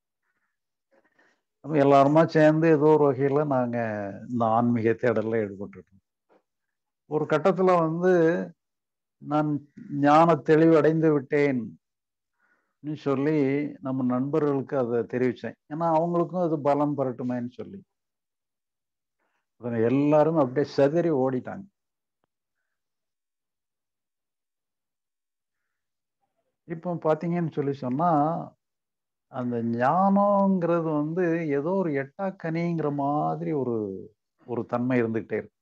அப்ப எல்லாருமா சேர்ந்து ஏதோ ஒரு வகையில நாங்க இந்த ஆன்மீக தேடல்ல ஈடுபட்டுட்டோம் ஒரு கட்டத்துல வந்து நான் ஞான தெளிவு அடைந்து விட்டேன் சொல்லி நம்ம நண்பர்களுக்கு அதை தெரிவிச்சேன் ஏன்னா அவங்களுக்கும் அது பலம் பெறட்டுமேன்னு சொல்லி எல்லாரும் அப்படியே செதறி ஓடிட்டாங்க இப்போ பாத்தீங்கன்னு சொல்லி சொன்னா அந்த ஞானங்கிறது வந்து ஏதோ ஒரு எட்டாக்கனிங்கிற மாதிரி ஒரு ஒரு தன்மை இருந்துகிட்டே இருக்கு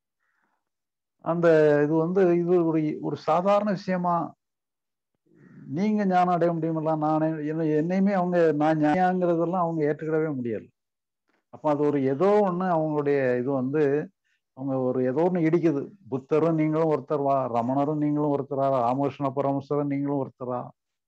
அந்த இது வந்து இது ஒரு ஒரு சாதாரண விஷயமா நீங்க ஞானம் அடைய முடியுமில்ல நான் என்னையுமே அவங்க நான் ஞானங்கிறதெல்லாம் அவங்க ஏற்றுக்கிடவே முடியாது அப்ப அது ஒரு ஏதோ ஒண்ணு அவங்களுடைய இது வந்து அவங்க ஒரு ஏதோ ஒண்ணு இடிக்குது புத்தரும் நீங்களும் ஒருத்தர்வா ரமணரும் நீங்களும் ஒருத்தரா ராமகிருஷ்ண பரமஸ்வரன் நீங்களும் ஒருத்தரா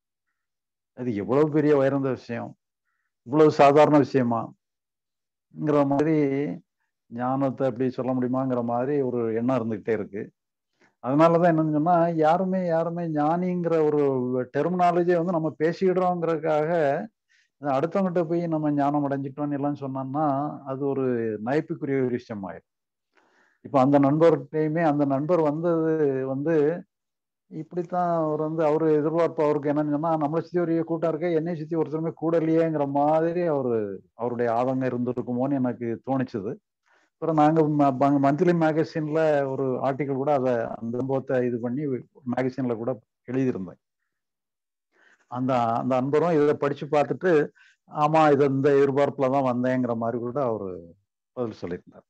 அது எவ்வளவு பெரிய உயர்ந்த விஷயம் இவ்வளவு சாதாரண விஷயமாங்கிற மாதிரி ஞானத்தை அப்படி சொல்ல முடியுமாங்கிற மாதிரி ஒரு எண்ணம் இருந்துகிட்டே இருக்கு அதனாலதான் என்னன்னு சொன்னா யாருமே யாருமே ஞானிங்கிற ஒரு டெர்மினாலஜியை வந்து நம்ம பேசிக்கிடுறோங்கிறதுக்காக அடுத்தவங்கிட்ட போய் நம்ம ஞானம் அடைஞ்சிட்டோம்னு எல்லாம் சொன்னோம்னா அது ஒரு நயப்புக்குரிய ஒரு விஷயம் ஆயிடும் இப்போ அந்த நண்பர்கிட்டையுமே அந்த நண்பர் வந்தது வந்து இப்படித்தான் அவர் வந்து அவர் எதிர்பார்ப்பு அவருக்கு என்னன்னு சொன்னா நம்மளை சுத்தி ஒரு கூட்டம் இருக்க என்னை சுத்தி ஒருத்தருமே கூடலையேங்கிற மாதிரி அவரு அவருடைய ஆதங்கம் இருந்திருக்குமோன்னு எனக்கு தோணிச்சுது அப்புறம் நாங்க மந்த்லி மேகசின்ல ஒரு ஆர்டிக்கல் கூட அதை அந்த சம்பவத்தை இது பண்ணி மேகசின்ல கூட எழுதியிருந்தேன் அந்த அந்த அன்பரும் இதை படிச்சு பார்த்துட்டு ஆமா இது இந்த எதிர்பார்ப்புல தான் வந்தேங்கிற மாதிரி கூட அவரு பதில் சொல்லியிருந்தார்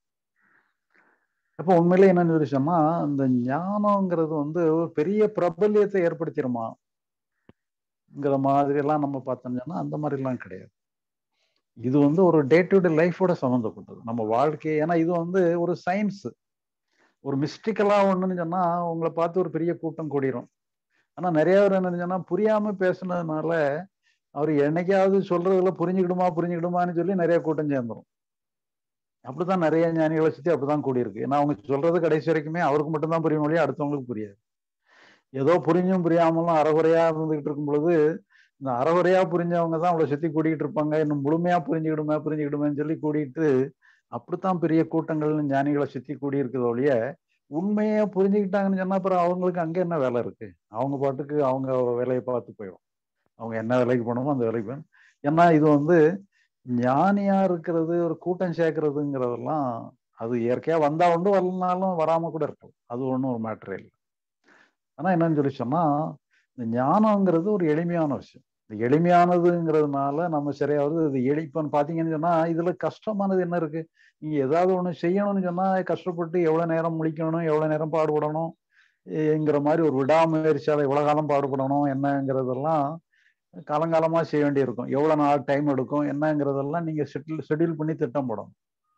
அப்போ உண்மையிலே என்னன்னு சொல்லி சொன்னா இந்த ஞானங்கிறது வந்து ஒரு பெரிய பிரபல்யத்தை ஏற்படுத்திடுமாங்கிற மாதிரி எல்லாம் நம்ம பார்த்தோம்னா அந்த மாதிரி எல்லாம் கிடையாது இது வந்து ஒரு டே டு டே லைஃபோட சம்மந்தப்பட்டது நம்ம வாழ்க்கை ஏன்னா இது வந்து ஒரு சயின்ஸ் ஒரு மிஸ்டிக்கலா ஒண்ணுன்னு சொன்னா உங்களை பார்த்து ஒரு பெரிய கூட்டம் கூடிரும் ஆனா நிறைய பேர் என்ன சொன்னா புரியாம பேசுனதுனால அவர் என்னைக்காவது சொல்றதுல புரிஞ்சுக்கிடுமா புரிஞ்சுக்கிடுமான்னு சொல்லி நிறைய கூட்டம் சேர்ந்துரும் அப்படித்தான் நிறைய ஞானிகளை சுத்தி அப்படிதான் கூடியிருக்கு ஏன்னா அவங்க சொல்றது கடைசி வரைக்குமே அவருக்கு மட்டும்தான் புரியும் மொழியா அடுத்தவங்களுக்கு புரியாது ஏதோ புரிஞ்சும் புரியாமலும் அறகுறையா இருந்துகிட்டு இருக்கும் பொழுது இந்த அறகுறையா புரிஞ்சவங்க தான் அவளை சுத்தி கூட்டிகிட்டு இருப்பாங்க இன்னும் முழுமையா புரிஞ்சுக்கிடுமே புரிஞ்சுக்கிடுமேன்னு சொல்லி கூட்டிட்டு அப்படித்தான் பெரிய கூட்டங்கள் ஞானிகளை சுத்தி கூடி இருக்குது ஒழிய உண்மையா புரிஞ்சுக்கிட்டாங்கன்னு சொன்னா அப்புறம் அவங்களுக்கு அங்க என்ன வேலை இருக்கு அவங்க பாட்டுக்கு அவங்க வேலையை பார்த்து போயிடும் அவங்க என்ன வேலைக்கு போனோமோ அந்த வேலைக்கு போகணும் ஏன்னா இது வந்து ஞானியா இருக்கிறது ஒரு கூட்டம் சேர்க்கறதுங்கிறதெல்லாம் அது இயற்கையா வந்தா உண்டு வரலனாலும் வராம கூட இருக்கும் அது ஒன்றும் ஒரு மேட்டரே இல்லை ஆனா என்னன்னு சொல்லி சொன்னா இந்த ஞானங்கிறது ஒரு எளிமையான விஷயம் இந்த எளிமையானதுங்கிறதுனால நம்ம சரியாவது இது எளிப்பன்னு பாத்தீங்கன்னு சொன்னா இதுல கஷ்டமானது என்ன இருக்கு நீங்க ஏதாவது ஒண்ணு செய்யணும்னு சொன்னா கஷ்டப்பட்டு எவ்வளவு நேரம் முடிக்கணும் எவ்வளவு நேரம் பாடுபடணும் என்கிற மாதிரி ஒரு விடாமுயற்சியால எவ்வளவு காலம் பாடுபடணும் என்னங்கிறதெல்லாம் காலங்காலமா செய்ய வேண்டியிருக்கும் எவ்வளவு நாள் டைம் எடுக்கும் என்னங்கிறதெல்லாம் நீங்க ஷெட்யூல் ஷெட்யூல் பண்ணி திட்டம் போடணும்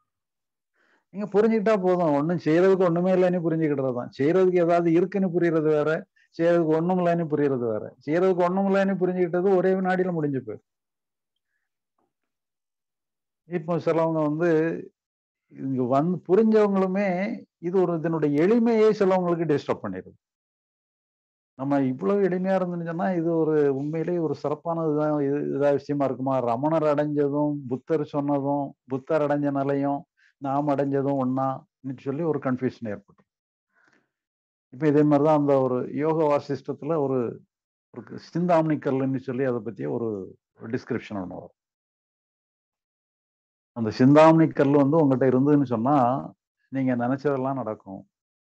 நீங்க புரிஞ்சுக்கிட்டா போதும் ஒன்றும் செய்யறதுக்கு ஒண்ணுமே இல்லைன்னு புரிஞ்சுக்கிட்டது தான் செய்யறதுக்கு ஏதாவது இருக்குன்னு புரியறது வேற செய்யறதுக்கு ஒண்ணும் இல்லைன்னு புரியறது வேற செய்யறதுக்கு ஒண்ணும் இல்லைன்னு புரிஞ்சுக்கிட்டது ஒரே வினாடியில முடிஞ்சு போயிடும் இப்போ சிலவங்க வந்து இங்க வந்து புரிஞ்சவங்களுமே இது ஒரு இதனுடைய எளிமையே சிலவங்களுக்கு டிஸ்டர்ப் பண்ணிடுது நம்ம இவ்வளவு எளிமையா இருந்துன்னு சொன்னா இது ஒரு உண்மையிலேயே ஒரு சிறப்பானதுதான் இது இதா விஷயமா இருக்குமா ரமணர் அடைஞ்சதும் புத்தர் சொன்னதும் புத்தர் அடைஞ்ச நிலையும் நாம் அடைஞ்சதும் ஒன்னா சொல்லி ஒரு கன்ஃபியூஷன் ஏற்பட்டு இப்போ இதே மாதிரிதான் அந்த ஒரு யோக வாசிஷ்டத்துல ஒரு ஒரு சிந்தாமணி கல்லுன்னு சொல்லி அதை பத்திய ஒரு டிஸ்கிரிப்ஷன் ஒன்று வரும் அந்த சிந்தாமணி கல் வந்து உங்ககிட்ட இருந்ததுன்னு சொன்னா நீங்க நினைச்சதெல்லாம் நடக்கும்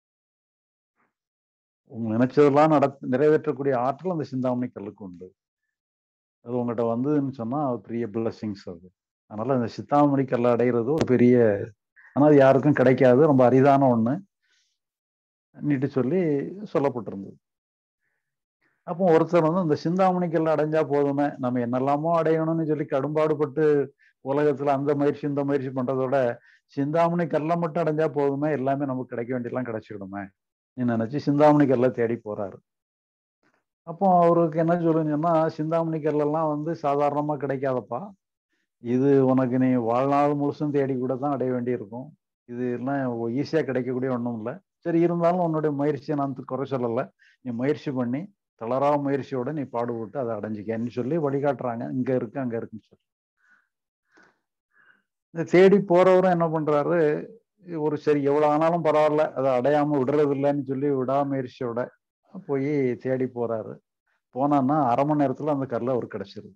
உங்க நினைச்சதெல்லாம் நட நிறைவேற்றக்கூடிய ஆற்றல் அந்த சிந்தாமணி கல்லுக்கு உண்டு அது உங்கள்கிட்ட வந்ததுன்னு சொன்னா அது பெரிய பிளஸ்ஸிங்ஸ் அது அதனால அந்த சித்தாமணி கல்லை அடைகிறது ஒரு பெரிய ஆனால் அது யாருக்கும் கிடைக்காது ரொம்ப அரிதான ஒண்ணு நீட்டு சொல்லி சொல்லப்பட்டிருந்தது அப்போ ஒருத்தர் வந்து இந்த சிந்தாமணி கல்லை அடைஞ்சா போதுமே நம்ம என்னெல்லாமோ அடையணும்னு சொல்லி கடும்பாடுபட்டு உலகத்துல அந்த முயற்சி இந்த முயற்சி பண்றதோட சிந்தாமணி கல்லை மட்டும் அடைஞ்சா போதுமே எல்லாமே நமக்கு கிடைக்க வேண்டியெல்லாம் கிடைச்சிடுமே நினைச்சு சிந்தாமணி கல்லை தேடி போறாரு அப்போ அவருக்கு என்ன சொல்லுங்கன்னா சிந்தாமணி கல்லெல்லாம் வந்து சாதாரணமா கிடைக்காதப்பா இது உனக்கு நீ வாழ்நாள் முழுசும் தேடி கூட தான் அடைய வேண்டியிருக்கும் இது எல்லாம் ஈஸியா கிடைக்கக்கூடிய ஒன்றும் இல்லை சரி இருந்தாலும் உன்னுடைய முயற்சியை நான் குறை சொல்லலை நீ முயற்சி பண்ணி தளரா முயற்சியோட நீ பாடுபட்டு அதை அடைஞ்சிக்கன்னு சொல்லி வழிகாட்டுறாங்க இங்க இருக்கு அங்க இருக்குன்னு சொல்லி இந்த தேடி போறவரும் என்ன பண்றாரு ஒரு சரி எவ்வளவு ஆனாலும் பரவாயில்ல அதை அடையாம விடுறது இல்லைன்னு சொல்லி விடாமுயற்சியோட போய் தேடி போறாரு போனான்னா அரை மணி நேரத்துல அந்த கல்ல அவருக்கு கிடைச்சிருது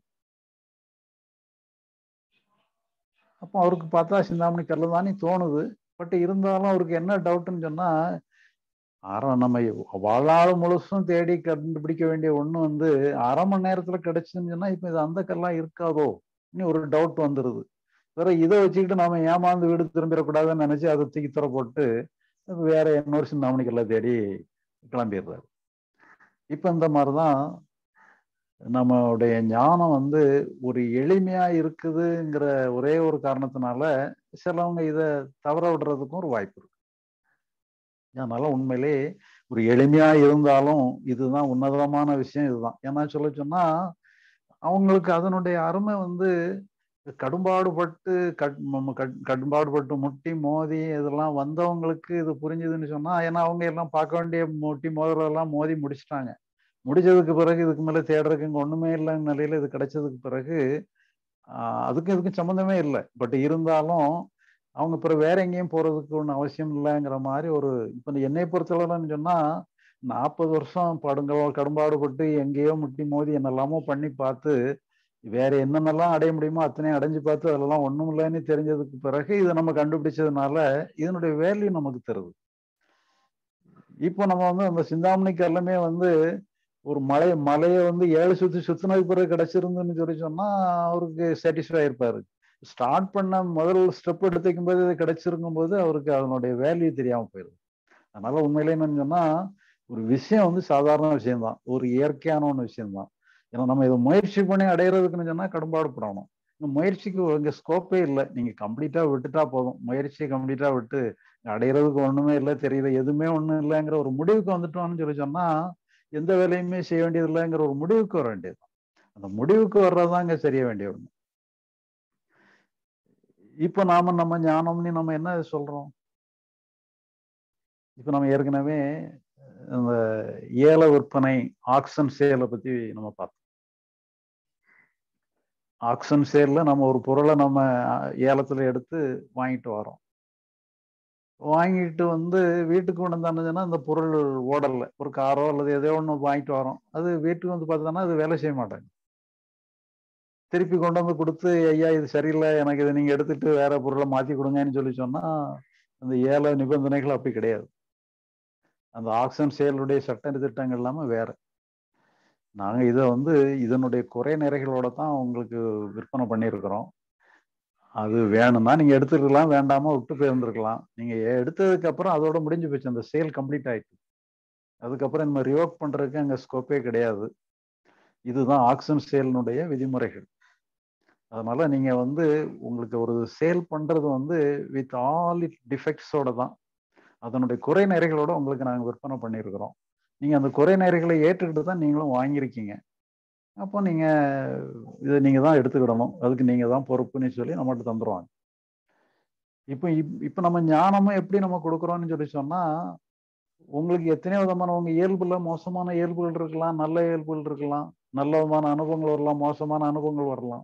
அப்போ அவருக்கு பார்த்தா சிந்தாமணி கல்லு தானே தோணுது பட் இருந்தாலும் அவருக்கு என்ன டவுட்னு சொன்னா அரை நம்ம வாழ்நாள் முழுசும் தேடி கண்டுபிடிக்க வேண்டிய ஒண்ணு வந்து அரை மணி நேரத்துல கிடைச்சுன்னு சொன்னா இப்ப இது அந்த கல்லாம் இருக்காதோ இன்னும் ஒரு டவுட் வந்துருது வேற இதை வச்சுக்கிட்டு நாம ஏமாந்து வீடு திரும்பிடக்கூடாதுன்னு நினைச்சு அதை தூக்கி தர போட்டு வேற இன்னொரு சிந்தாமணி கல்லை தேடி கிளம்பிடுறாரு இப்ப இந்த மாதிரிதான் நம்மளுடைய ஞானம் வந்து ஒரு எளிமையா இருக்குதுங்கிற ஒரே ஒரு காரணத்தினால சிலவங்க இதை தவற விடுறதுக்கும் ஒரு வாய்ப்பு இருக்கு அதனால உண்மையிலே ஒரு எளிமையா இருந்தாலும் இதுதான் உன்னதமான விஷயம் இதுதான் ஏன்னா சொல்ல சொன்னா அவங்களுக்கு அதனுடைய அருமை வந்து கடும்பாடுபட்டு கடும்பாடுபட்டு முட்டி மோதி இதெல்லாம் வந்தவங்களுக்கு இது புரிஞ்சுதுன்னு சொன்னா ஏன்னா அவங்க எல்லாம் பார்க்க வேண்டிய முட்டி மோதலெல்லாம் மோதி முடிச்சிட்டாங்க முடிச்சதுக்கு பிறகு இதுக்கு மேல தேடுறதுக்கு இங்க ஒண்ணுமே இல்லைன்னு நிலையில இது கிடைச்சதுக்கு பிறகு அதுக்கும் இதுக்கும் சம்மந்தமே இல்லை பட் இருந்தாலும் அவங்க பிறகு வேற எங்கேயும் போறதுக்கு ஒன்றும் அவசியம் இல்லைங்கிற மாதிரி ஒரு இப்போ என்னை பொறுத்தளவுன்னு சொன்னா நாற்பது வருஷம் படுங்க கடும்பாடுபட்டு எங்கேயோ முட்டி மோதி என்னெல்லாமோ பண்ணி பார்த்து வேற என்னென்னலாம் அடைய முடியுமோ அத்தனையும் அடைஞ்சு பார்த்து அதெல்லாம் ஒண்ணும் இல்லைன்னு தெரிஞ்சதுக்கு பிறகு இதை நம்ம கண்டுபிடிச்சதுனால இதனுடைய வேல்யூ நமக்கு தருது இப்போ நம்ம வந்து அந்த சிந்தாமணிக்கு எல்லாமே வந்து ஒரு மலை மலையை வந்து ஏழு சுத்தி சுத்தினதுக்கு பிறகு கிடைச்சிருந்துன்னு சொல்லி சொன்னா அவருக்கு சாட்டிஸ்ஃபை இருப்பாரு ஸ்டார்ட் பண்ண முதல் ஸ்டெப் எடுத்து வைக்கும் போது இது கிடைச்சிருக்கும் போது அவருக்கு அதனுடைய வேல்யூ தெரியாம போயிருது அதனால உண்மையிலே என்னன்னு சொன்னா ஒரு விஷயம் வந்து சாதாரண விஷயம்தான் ஒரு இயற்கையான ஒன்று விஷயம்தான் ஏன்னா நம்ம இதை முயற்சி பண்ணி அடையிறதுக்குன்னு சொன்னா கடும்பாடுபடணும் இந்த முயற்சிக்கு இங்க ஸ்கோப்பே இல்லை நீங்க கம்ப்ளீட்டா விட்டுட்டா போதும் முயற்சியை கம்ப்ளீட்டா விட்டு அடையிறதுக்கு ஒண்ணுமே இல்லை தெரியல எதுவுமே ஒண்ணும் இல்லைங்கிற ஒரு முடிவுக்கு வந்துட்டோம்னு சொல்லி சொன்னா எந்த வேலையுமே செய்ய வேண்டியது இல்லைங்கிற ஒரு முடிவுக்கு வர வேண்டியது அந்த முடிவுக்கு வர்றதாங்க செய்ய வேண்டிய ஒண்ணு இப்ப நாம நம்ம ஞானம்னு நம்ம என்ன சொல்றோம் இப்ப நம்ம ஏற்கனவே இந்த ஏல விற்பனை ஆக்சன் சேலை பத்தி நம்ம பார்த்தோம் ஆக்சன் சேல்ல நம்ம ஒரு பொருளை நம்ம ஏலத்துல எடுத்து வாங்கிட்டு வரோம் வாங்கிட்டு வந்து வீட்டுக்கு கொண்டு வந்தானுங்கன்னா அந்த பொருள் ஓடல ஒரு காரோ அல்லது எதோ ஒன்று வாங்கிட்டு வரோம் அது வீட்டுக்கு வந்து பார்த்தோன்னா அது வேலை செய்ய மாட்டாங்க திருப்பி கொண்டு வந்து கொடுத்து ஐயா இது சரியில்லை எனக்கு இதை நீங்க எடுத்துட்டு வேற பொருளை மாத்தி கொடுங்கன்னு சொல்லி சொன்னா அந்த ஏல நிபந்தனைகள் அப்படி கிடையாது அந்த ஆக்சன் செயலுடைய சட்ட திட்டங்கள் எல்லாமே வேற நாங்க இதை வந்து இதனுடைய குறை நிறைகளோட தான் உங்களுக்கு விற்பனை பண்ணியிருக்கிறோம் அது வேணும்னா நீங்க எடுத்துருக்கலாம் வேண்டாம விட்டு போயிருந்துருக்கலாம் நீங்க எடுத்ததுக்கு அப்புறம் அதோட முடிஞ்சு போச்சு அந்த சேல் கம்ப்ளீட் ஆயிட்டு அதுக்கப்புறம் நம்ம ரிவோக் பண்றதுக்கு அங்க ஸ்கோப்பே கிடையாது இதுதான் ஆக்சன் சேலினுடைய விதிமுறைகள் அதனால நீங்க வந்து உங்களுக்கு ஒரு சேல் பண்றது வந்து வித் ஆல் இட் டிஃபெக்ட்ஸோட தான் அதனுடைய குறை நிறைகளோட உங்களுக்கு நாங்கள் விற்பனை பண்ணியிருக்கிறோம் நீங்க அந்த குறை நிறைகளை ஏற்றுக்கிட்டு தான் நீங்களும் வாங்கியிருக்கீங்க அப்போ நீங்க இதை நீங்க தான் எடுத்துக்கிடணும் அதுக்கு நீங்க தான் பொறுப்புன்னு சொல்லி நம்மகிட்ட தந்துருவாங்க இப்போ இப்போ நம்ம ஞானமும் எப்படி நம்ம கொடுக்குறோம்னு சொல்லி சொன்னா உங்களுக்கு எத்தனையோ விதமான உங்க இயல்புல மோசமான இயல்புகள் இருக்கலாம் நல்ல இயல்புகள் இருக்கலாம் நல்ல விதமான அனுபவங்கள் வரலாம் மோசமான அனுபவங்கள் வரலாம்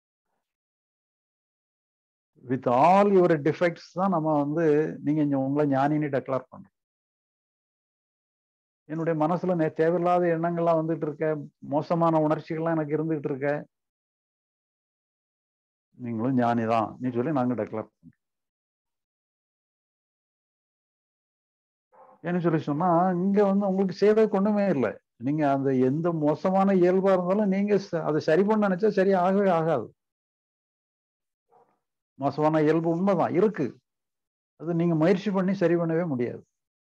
வித் ஆல் யுவர் டிஃபெக்ட்ஸ் தான் நம்ம வந்து நீங்க உங்களை ஞானின்னு டெக்ளேர் பண்றோம் என்னுடைய மனசுல நே தேவையில்லாத எண்ணங்கள்லாம் வந்துட்டு இருக்க மோசமான உணர்ச்சிகள்லாம் எனக்கு இருந்துகிட்டு இருக்க நீங்களும் ஞானி தான் நீ சொல்லி நாங்க டெக்ளேர் பண்றோம் ஏன்னு சொல்லி சொன்னா இங்க வந்து உங்களுக்கு செய்யறதுக்கு ஒண்ணுமே இல்லை நீங்க அந்த எந்த மோசமான இயல்பா இருந்தாலும் நீங்க ச- அதை சரி பண்ண நினைச்சா சரி ஆகவே ஆகாது மோசமான இயல்பு உண்மைதான் இருக்கு அது நீங்க முயற்சி பண்ணி சரி பண்ணவே முடியாது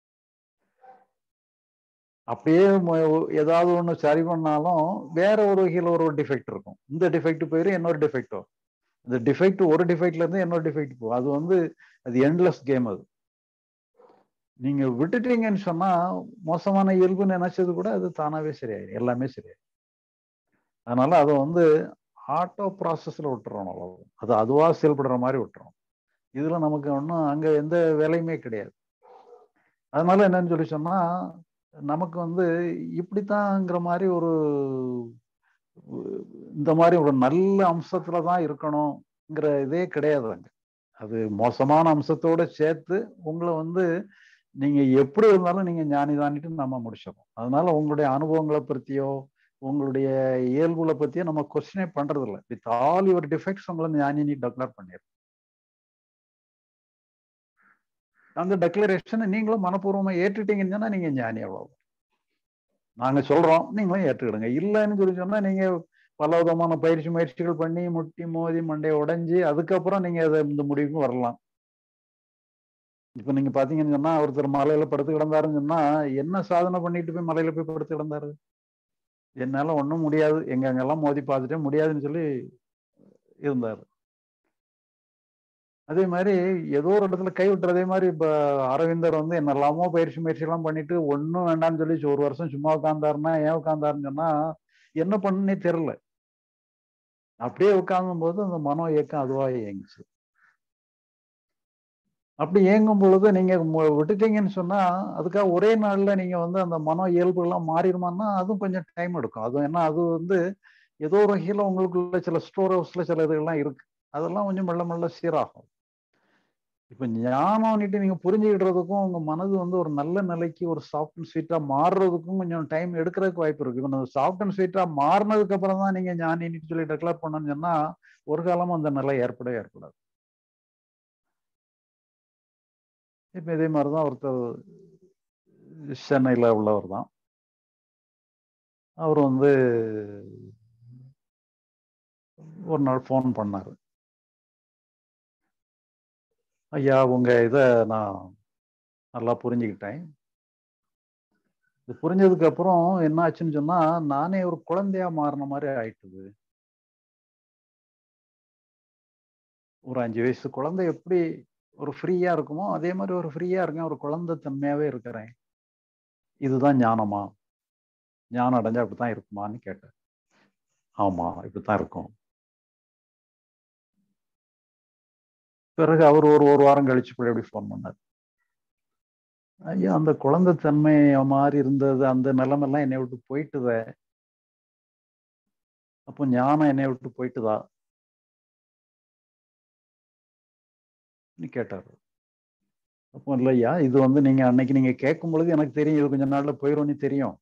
அப்படியே மு- ஏதாவது ஒண்ணு சரி பண்ணாலும் வேற ஒரு வகையில ஒரு டிஃபெக்ட் இருக்கும் இந்த டிஃபெக்ட் போயிடும் இன்னொரு டிஃபெக்ட் வரும் இந்த டிஃபெக்ட் ஒரு டிஃபெக்ட்ல இருந்து இன்னொரு டிஃபெக்ட் போகும் அது வந்து அது எண்ட்லெஸ் கேம் அது நீங்க விட்டுட்டீங்கன்னு சொன்னா மோசமான இயல்புன்னு நினைச்சது கூட அது தானாவே சரியாயிடும் எல்லாமே சரியாயிடும் அதனால அதை வந்து ஆட்டோ ப்ராசஸ்ல விட்டுறோம் அவ்வளவு அது அதுவா செயல்படுற மாதிரி விட்டுறோம் இதுல நமக்கு ஒன்றும் அங்க எந்த வேலையுமே கிடையாது அதனால என்னன்னு சொல்லி சொன்னா நமக்கு வந்து இப்படித்தாங்கிற மாதிரி ஒரு இந்த மாதிரி ஒரு நல்ல அம்சத்துல தான் இருக்கணுங்கிற இதே கிடையாது அங்க அது மோசமான அம்சத்தோட சேர்த்து உங்களை வந்து நீங்க எப்படி இருந்தாலும் நீங்க ஞானி தானிட்டு நம்ம முடிச்சிடறோம் அதனால உங்களுடைய அனுபவங்களை பத்தியோ உங்களுடைய இயல்புகளை பத்தியோ நம்ம கொஸ்டினே பண்றது இல்லை வித் ஆல் யுவர் டிஃபெக்ட்ஸ் உங்களை ஞானி நீ டெக்ளேர் பண்ணிடுறோம் அந்த டெக்ளரேஷனை நீங்களும் மனப்பூர்வமா ஏற்றுட்டீங்கன்னு சொன்னா நீங்க ஞானி அவ்வளவு நாங்க சொல்றோம் நீங்களும் ஏற்றுக்கிடுங்க இல்லைன்னு சொல்லி சொன்னா நீங்க பல விதமான பயிற்சி முயற்சிகள் பண்ணி முட்டி மோதி மண்டையை உடைஞ்சு அதுக்கப்புறம் நீங்க அதை இந்த முடிவுக்கு வரலாம் இப்ப நீங்க பாத்தீங்கன்னு சொன்னா ஒருத்தர் மலையில படுத்து கிடந்தாருன்னு சொன்னா என்ன சாதனை பண்ணிட்டு போய் மலையில போய் படுத்து கிடந்தாரு என்னால ஒண்ணும் முடியாது எங்க அங்கெல்லாம் மோதி பார்த்துட்டே முடியாதுன்னு சொல்லி இருந்தாரு அதே மாதிரி ஏதோ ஒரு இடத்துல கை விட்டுற அதே மாதிரி இப்ப அரவிந்தர் வந்து என்னெல்லாமோ பயிற்சி முயற்சி எல்லாம் பண்ணிட்டு ஒன்றும் வேண்டாம்னு சொல்லி ஒரு வருஷம் சும்மா உட்காந்தாருன்னா ஏன் உட்காந்தாருன்னு சொன்னா என்ன பண்ணுன்னே தெரியல அப்படியே உட்கார்ந்தும் போது அந்த மனோ இயக்கம் அதுவா இயங்குச்சு அப்படி இயங்கும் பொழுது நீங்க மு- விட்டுட்டீங்கன்னு சொன்னா அதுக்காக ஒரே நாள்ல நீங்க வந்து அந்த மனோ இயல்பு எல்லாம் மாறிடுமான்னா அதுவும் கொஞ்சம் டைம் எடுக்கும் அது ஏன்னா அது வந்து ஏதோ ஒரு வகையில உங்களுக்குள்ள சில ஸ்டோர் ஹவுஸ்ல சில இதுகள்லாம் இருக்கு அதெல்லாம் கொஞ்சம் மெல்ல மெல்ல சீராகும் இப்ப ஞானம்னுட்டு நீங்க புரிஞ்சுக்கிடுறதுக்கும் உங்க மனது வந்து ஒரு நல்ல நிலைக்கு ஒரு சாஃப்ட் அண்ட் ஸ்வீட்டா மாறுறதுக்கும் கொஞ்சம் டைம் எடுக்கிறதுக்கு வாய்ப்பு இருக்கு இப்போ சாஃப்ட் அண்ட் ஸ்வீட்டா மாறினதுக்கு அப்புறம் தான் நீங்க ஞானின்னு சொல்லி டெக்ளேர் பண்ணணும்னு சொன்னா ஒரு காலமும் அந்த நிலை ஏற்படவே ஏற்படாது இப்ப இதே மாதிரிதான் ஒருத்தர் சென்னையில உள்ளவர் தான் அவர் வந்து ஒரு நாள் ஃபோன் பண்ணாரு ஐயா உங்க இதை நான் நல்லா புரிஞ்சுக்கிட்டேன் இது புரிஞ்சதுக்கு அப்புறம் என்ன ஆச்சுன்னு சொன்னா நானே ஒரு குழந்தையா மாறின மாதிரி ஆயிட்டுது ஒரு அஞ்சு வயசு குழந்தை எப்படி ஒரு ஃப்ரீயா இருக்குமோ அதே மாதிரி ஒரு ஃப்ரீயா இருக்கேன் ஒரு குழந்தை தன்மையாவே இருக்கிறேன் இதுதான் ஞானமா ஞானம் அடைஞ்சா அப்படித்தான் இருக்குமான்னு கேட்டேன் ஆமா இப்படித்தான் இருக்கும் பிறகு அவர் ஒரு ஒரு வாரம் கழிச்சு போய் எப்படி ஃபோன் பண்ணார் ஐயா அந்த குழந்தை தன்மை மாதிரி இருந்தது அந்த நிலைமெல்லாம் என்னை விட்டு போயிட்டுதே அப்போ ஞானம் என்னை விட்டு போயிட்டுதா கேட்டாரு அப்போ இல்லையா இது வந்து நீங்க அன்னைக்கு நீங்க கேட்கும் பொழுது எனக்கு தெரியும் இது கொஞ்ச நாள்ல போயிரும்னு தெரியும்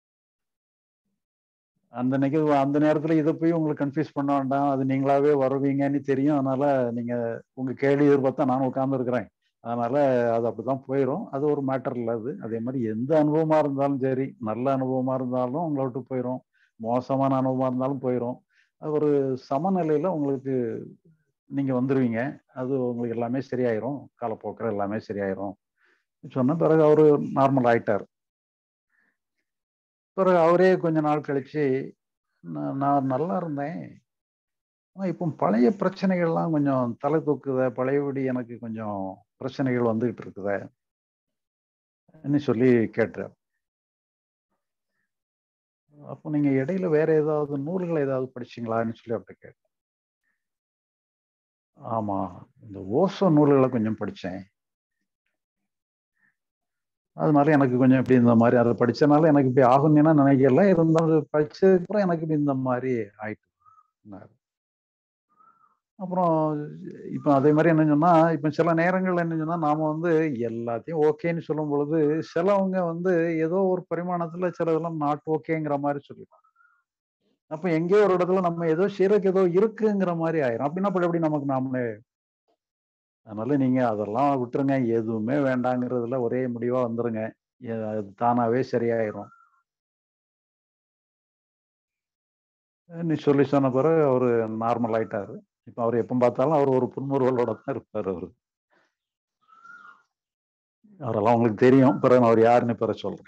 அந்த அன்னைக்கு அந்த நேரத்துல இதை போய் உங்களுக்கு கன்ஃபியூஸ் பண்ண வேண்டாம் அது நீங்களாவே வருவீங்கன்னு தெரியும் அதனால நீங்க உங்க கேள்வி எதிர்பார்த்தா நானும் உட்கார்ந்து இருக்கிறேன் அதனால அது அப்படிதான் போயிடும் அது ஒரு மேட்டர் இல்லை அது அதே மாதிரி எந்த அனுபவமா இருந்தாலும் சரி நல்ல அனுபவமா இருந்தாலும் உங்களை விட்டு போயிடும் மோசமான அனுபவமா இருந்தாலும் போயிடும் அது ஒரு சமநிலையில உங்களுக்கு நீங்க வந்துருவீங்க அது உங்களுக்கு எல்லாமே சரியாயிரும் காலப்போக்கில் எல்லாமே சரியாயிரும் சொன்ன பிறகு அவரு நார்மல் ஆயிட்டார் பிறகு அவரே கொஞ்ச நாள் கழிச்சு நான் நான் நல்லா இருந்தேன் ஆனால் இப்போ பழைய பிரச்சனைகள்லாம் கொஞ்சம் தலை தூக்குத பழையபடி எனக்கு கொஞ்சம் பிரச்சனைகள் வந்துகிட்டு இருக்குத என்ன சொல்லி கேட்டார் அப்போ நீங்க இடையில வேற ஏதாவது நூல்களை ஏதாவது படிச்சீங்களான்னு சொல்லி அவர்கிட்ட கேட்டேன் ஆமா இந்த ஓசோ நூல்களை கொஞ்சம் படிச்சேன் அதனால எனக்கு கொஞ்சம் இப்படி இந்த மாதிரி அதை படிச்சனால எனக்கு இப்படி ஆகும்னா நினைக்கல இருந்தாலும் படிச்சதுக்கு அப்புறம் எனக்கு இப்படி இந்த மாதிரி ஆயிட்டு அப்புறம் இப்போ அதே மாதிரி என்ன சொன்னா இப்போ சில நேரங்கள்ல என்ன சொன்னா நாம வந்து எல்லாத்தையும் ஓகேன்னு சொல்லும் பொழுது சிலவங்க வந்து ஏதோ ஒரு பரிமாணத்துல சிலதெல்லாம் நாட் ஓகேங்கிற மாதிரி சொல்லிடுவாங்க அப்ப எங்கேயோ ஒரு இடத்துல நம்ம ஏதோ செய்யறதுக்கு ஏதோ இருக்குங்கிற மாதிரி ஆயிரும் அப்படின்னா அப்படி எப்படி நமக்கு நாமளே அதனால நீங்க அதெல்லாம் விட்டுருங்க எதுவுமே வேண்டாங்கிறதுல ஒரே முடிவா வந்துருங்க எ- அது தானாவே சரியாயிரும் நீ சொல்லி சொன்ன பிறகு அவரு நார்மல் ஆயிட்டாரு இப்ப அவர் எப்ப பார்த்தாலும் அவர் ஒரு புன்முறுவலோட தான் இருப்பாரு அவரு அவரெல்லாம் உங்களுக்கு தெரியும் பிறகு நான் அவர் யாருன்னு பிறகு சொல்றேன்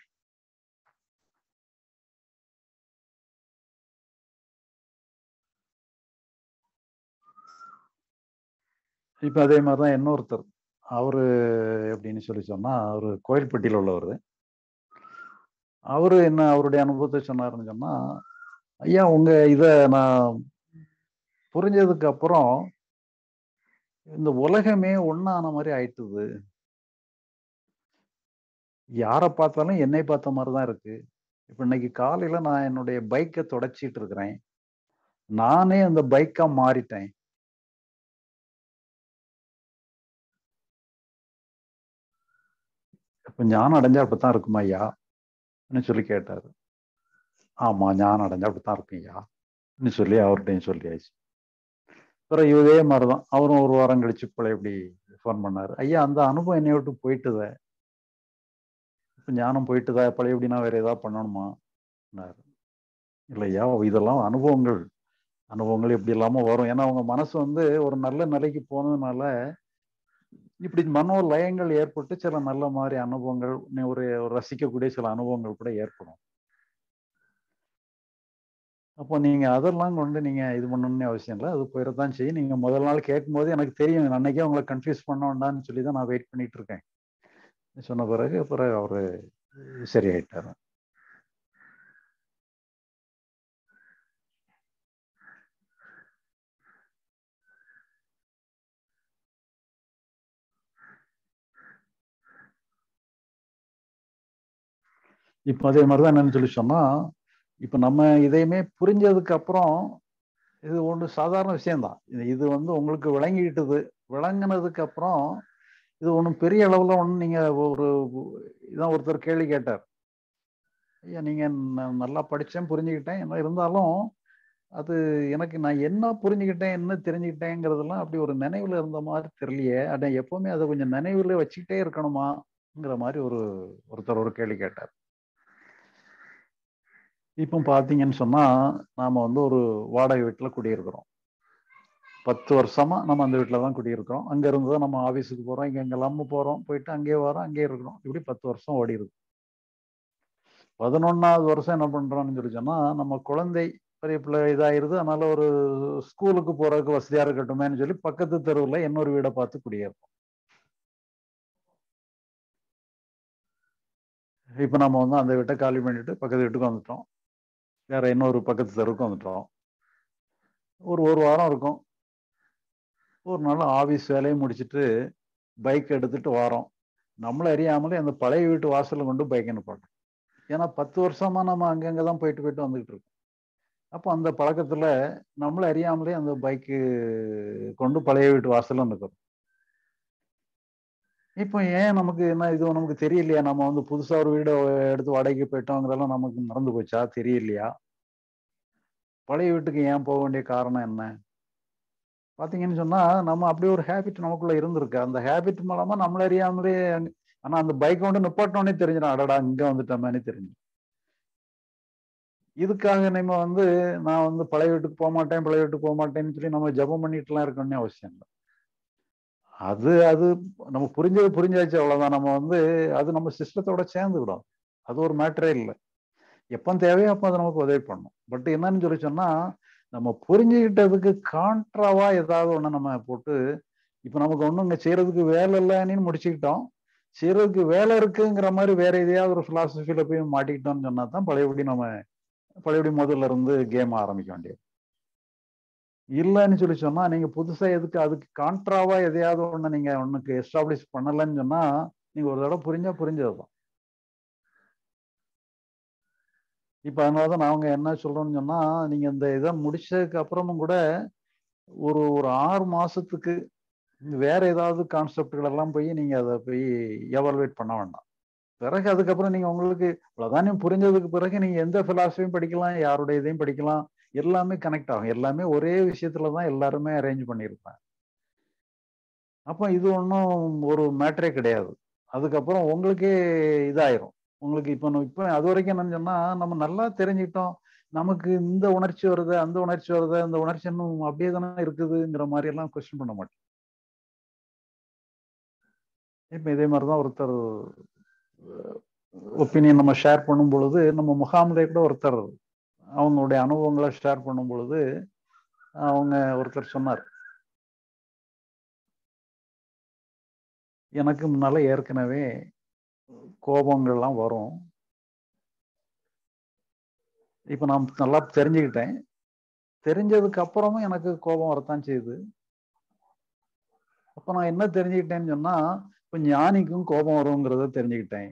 இப்ப அதே மாதிரிதான் இன்னொருத்தர் அவரு எப்படின்னு சொல்லி சொன்னா அவரு கோயில்பட்டியில உள்ளவர் அவரு என்ன அவருடைய அனுபவத்தை சொன்னாருன்னு சொன்னா ஐயா உங்க இத நான் புரிஞ்சதுக்கு அப்புறம் இந்த உலகமே ஒண்ணான மாதிரி ஆயிட்டுது யாரை பார்த்தாலும் என்னை பார்த்த மாதிரி தான் இருக்கு இப்ப இன்னைக்கு காலையில நான் என்னுடைய பைக்கை தொடச்சிட்டு இருக்கிறேன் நானே அந்த பைக்கா மாறிட்டேன் இப்ப ஞானம் அடைஞ்சா அப்படித்தான் இருக்குமா ஐயா சொல்லி கேட்டாரு ஆமா ஞானம் அடைஞ்சா அப்படித்தான் இருக்கும் ஐயா சொல்லி அவர்கிட்டையும் சொல்லியாச்சு அப்புறம் இதே மாதிரிதான் அவரும் ஒரு வாரம் கழிச்சு போல இப்படி ஃபோன் பண்ணாரு ஐயா அந்த அனுபவம் என்னை விட்டு போயிட்டுத இப்ப ஞானம் போயிட்டுதா பழையபடி நான் வேற ஏதாவது பண்ணணுமா இல்லையா இதெல்லாம் அனுபவங்கள் அனுபவங்கள் எப்படி இல்லாம வரும் ஏன்னா அவங்க மனசு வந்து ஒரு நல்ல நிலைக்கு போனதுனால இப்படி மனோ லயங்கள் ஏற்பட்டு சில நல்ல மாதிரி அனுபவங்கள் ஒரு ரசிக்கக்கூடிய சில அனுபவங்கள் கூட ஏற்படும் அப்போ நீங்க அதெல்லாம் கொண்டு நீங்க இது பண்ணணும்னு அவசியம் இல்லை அது போயிடத்தான் செய்யும் நீங்க முதல் நாள் கேட்கும் போது எனக்கு தெரியும் அன்னைக்கே உங்களை கன்ஃபியூஸ் பண்ண வேண்டாம்னு சொல்லி தான் நான் வெயிட் பண்ணிட்டு இருக்கேன் சொன்ன பிறகு பிறகு அவரு சரியாயிட்டாரு இப்போ அதே மாதிரிதான் என்னன்னு சொல்லி சொன்னா இப்போ நம்ம இதையுமே புரிஞ்சதுக்கு அப்புறம் இது ஒன்று சாதாரண விஷயம்தான் இது இது வந்து உங்களுக்கு விளங்கிக்கிட்டது விளங்கினதுக்கு அப்புறம் இது ஒன்றும் பெரிய அளவில் ஒன்றும் நீங்கள் ஒரு இதான் ஒருத்தர் கேள்வி கேட்டார் ஐயா நீங்கள் நல்லா படித்தேன் புரிஞ்சுக்கிட்டேன் என்ன இருந்தாலும் அது எனக்கு நான் என்ன புரிஞ்சுக்கிட்டேன் என்ன தெரிஞ்சுக்கிட்டேங்கிறதெல்லாம் அப்படி ஒரு நினைவில் இருந்த மாதிரி தெரியலையே அட எப்பவுமே அதை கொஞ்சம் நினைவில் வச்சுக்கிட்டே இருக்கணுமாங்கிற மாதிரி ஒரு ஒருத்தர் ஒரு கேள்வி கேட்டார் இப்போ பார்த்தீங்கன்னு சொன்னால் நாம் வந்து ஒரு வாடகை வீட்டில் குடியிருக்கிறோம் பத்து வருஷமா நம்ம அந்த வீட்டில் தான் குடியிருக்கிறோம் அங்கே இருந்து தான் நம்ம ஆஃபீஸுக்கு போகிறோம் இங்கே எங்கெல்லாம போகிறோம் போயிட்டு அங்கேயே வரோம் அங்கேயே இருக்கிறோம் இப்படி பத்து வருஷம் ஓடி இருக்கு பதினொன்றாவது வருஷம் என்ன பண்ணுறோம்னு சொல்லி சொன்னால் நம்ம குழந்தை பெரிய பிள்ளை இதாயிருது அதனால ஒரு ஸ்கூலுக்கு போகிறதுக்கு வசதியாக இருக்கட்டுமேனு சொல்லி பக்கத்து தெருவில் இன்னொரு வீடை பார்த்து குடியேறோம் இப்போ நம்ம வந்து அந்த வீட்டை காலி பண்ணிட்டு பக்கத்து வீட்டுக்கு வந்துட்டோம் வேற இன்னொரு பக்கத்து தெருவுக்கு வந்துட்டோம் ஒரு ஒரு வாரம் இருக்கும் ஒரு நாள் ஆஃபீஸ் வேலையை முடிச்சுட்டு பைக் எடுத்துட்டு வரோம் நம்மள அறியாமலே அந்த பழைய வீட்டு வாசலில் கொண்டு பைக் நிப்பாட்டோம் ஏன்னா பத்து வருஷமா நம்ம அங்கங்கே தான் போயிட்டு போயிட்டு வந்துகிட்டு இருக்கோம் அப்போ அந்த பழக்கத்துல நம்மள அறியாமலே அந்த பைக்கு கொண்டு பழைய வீட்டு வாசல்ல நிற்கிறோம் இப்போ ஏன் நமக்கு என்ன இது நமக்கு தெரியலையா நம்ம வந்து புதுசா ஒரு வீடு எடுத்து வாடகைக்கு போயிட்டோங்கிறதெல்லாம் நமக்கு மறந்து போச்சா தெரியலையா பழைய வீட்டுக்கு ஏன் போக வேண்டிய காரணம் என்ன பாத்தீங்கன்னு சொன்னா நம்ம அப்படி ஒரு ஹேபிட் நமக்குள்ள இருந்திருக்கு அந்த ஹேபிட் மூலமா நம்மள அறியாமலே ஆனா அந்த பைக் கொண்டு நிப்பாட்டோன்னே தெரிஞ்சிடும் அடடா இங்க வந்துட்டோமேனு தெரிஞ்சு இதுக்காக நம்ம வந்து நான் வந்து பழைய வீட்டுக்கு போக மாட்டேன் பழைய வீட்டுக்கு போக மாட்டேன்னு சொல்லி நம்ம ஜபம் பண்ணிட்டுலாம் இருக்கணும்னு அவசியம் இல்லை அது அது நம்ம புரிஞ்சது புரிஞ்சாச்சு அவ்வளவுதான் நம்ம வந்து அது நம்ம சிஸ்டத்தோட சேர்ந்துக்கிடும் அது ஒரு மேட்டரே இல்லை எப்போ தேவையோ அப்போ அது நமக்கு உதவி பண்ணும் பட் என்னன்னு சொல்லி சொன்னா நம்ம புரிஞ்சுக்கிட்டதுக்கு கான்ட்ராவா ஏதாவது ஒண்ணு நம்ம போட்டு இப்போ நமக்கு ஒன்றும் இங்கே செய்யறதுக்கு வேலை இல்லைன்னு முடிச்சுக்கிட்டோம் செய்யறதுக்கு வேலை இருக்குங்கிற மாதிரி வேற எதையாவது ஒரு பிலாசபியில போய் மாட்டிக்கிட்டோம்னு சொன்னா தான் பழையபடி நம்ம பழையபடி முதல்ல இருந்து கேம் ஆரம்பிக்க வேண்டியது இல்லைன்னு சொல்லி சொன்னா நீங்க புதுசா எதுக்கு அதுக்கு கான்ட்ராவா எதையாவது ஒண்ணு நீங்க ஒண்ணுக்கு எஸ்டாப்ளிஷ் பண்ணலன்னு சொன்னா நீங்க ஒரு தடவை புரிஞ்சா புரிஞ்சதுதான் இப்ப அதனாலதான் நாங்க என்ன சொல்றோம்னு சொன்னா நீங்க இந்த இதை முடிச்சதுக்கு அப்புறமும் கூட ஒரு ஒரு ஆறு மாசத்துக்கு வேற ஏதாவது கான்செப்டுகள் எல்லாம் போய் நீங்க அதை போய் எவால்வேட் பண்ண வேண்டாம் பிறகு அதுக்கப்புறம் நீங்க உங்களுக்கு இவ்வளவுதானே புரிஞ்சதுக்கு பிறகு நீங்க எந்த பிலாசபியும் படிக்கலாம் யாருடைய இதையும் படிக்கலாம் எல்லாமே கனெக்ட் ஆகும் எல்லாமே ஒரே விஷயத்துல தான் எல்லாருமே அரேஞ்ச் பண்ணியிருப்பாங்க அப்போ இது ஒன்றும் ஒரு மேட்டரே கிடையாது அதுக்கப்புறம் உங்களுக்கே இதாயிரும் உங்களுக்கு இப்போ இப்போ அது வரைக்கும் என்னன்னு சொன்னா நம்ம நல்லா தெரிஞ்சுக்கிட்டோம் நமக்கு இந்த உணர்ச்சி வருது அந்த உணர்ச்சி வருது அந்த உணர்ச்சி இன்னும் அப்படியே தானே இருக்குதுங்கிற மாதிரி எல்லாம் கொஸ்டின் பண்ண மாட்டேன் இப்போ இதே மாதிரி தான் ஒருத்தர் ஒப்பீனியன் நம்ம ஷேர் பண்ணும் பொழுது நம்ம முகாமிலே கூட ஒருத்தர் அவங்களுடைய அனுபவங்களை ஷேர் பண்ணும் பொழுது அவங்க ஒருத்தர் சொன்னார் எனக்கு முன்னால ஏற்கனவே கோபங்கள்லாம் வரும் இப்போ நான் நல்லா தெரிஞ்சுக்கிட்டேன் தெரிஞ்சதுக்கு அப்புறமும் எனக்கு கோபம் வரத்தான் செய்யுது அப்ப நான் என்ன தெரிஞ்சுக்கிட்டேன்னு சொன்னா இப்ப ஞானிக்கும் கோபம் வருங்கிறத தெரிஞ்சுக்கிட்டேன்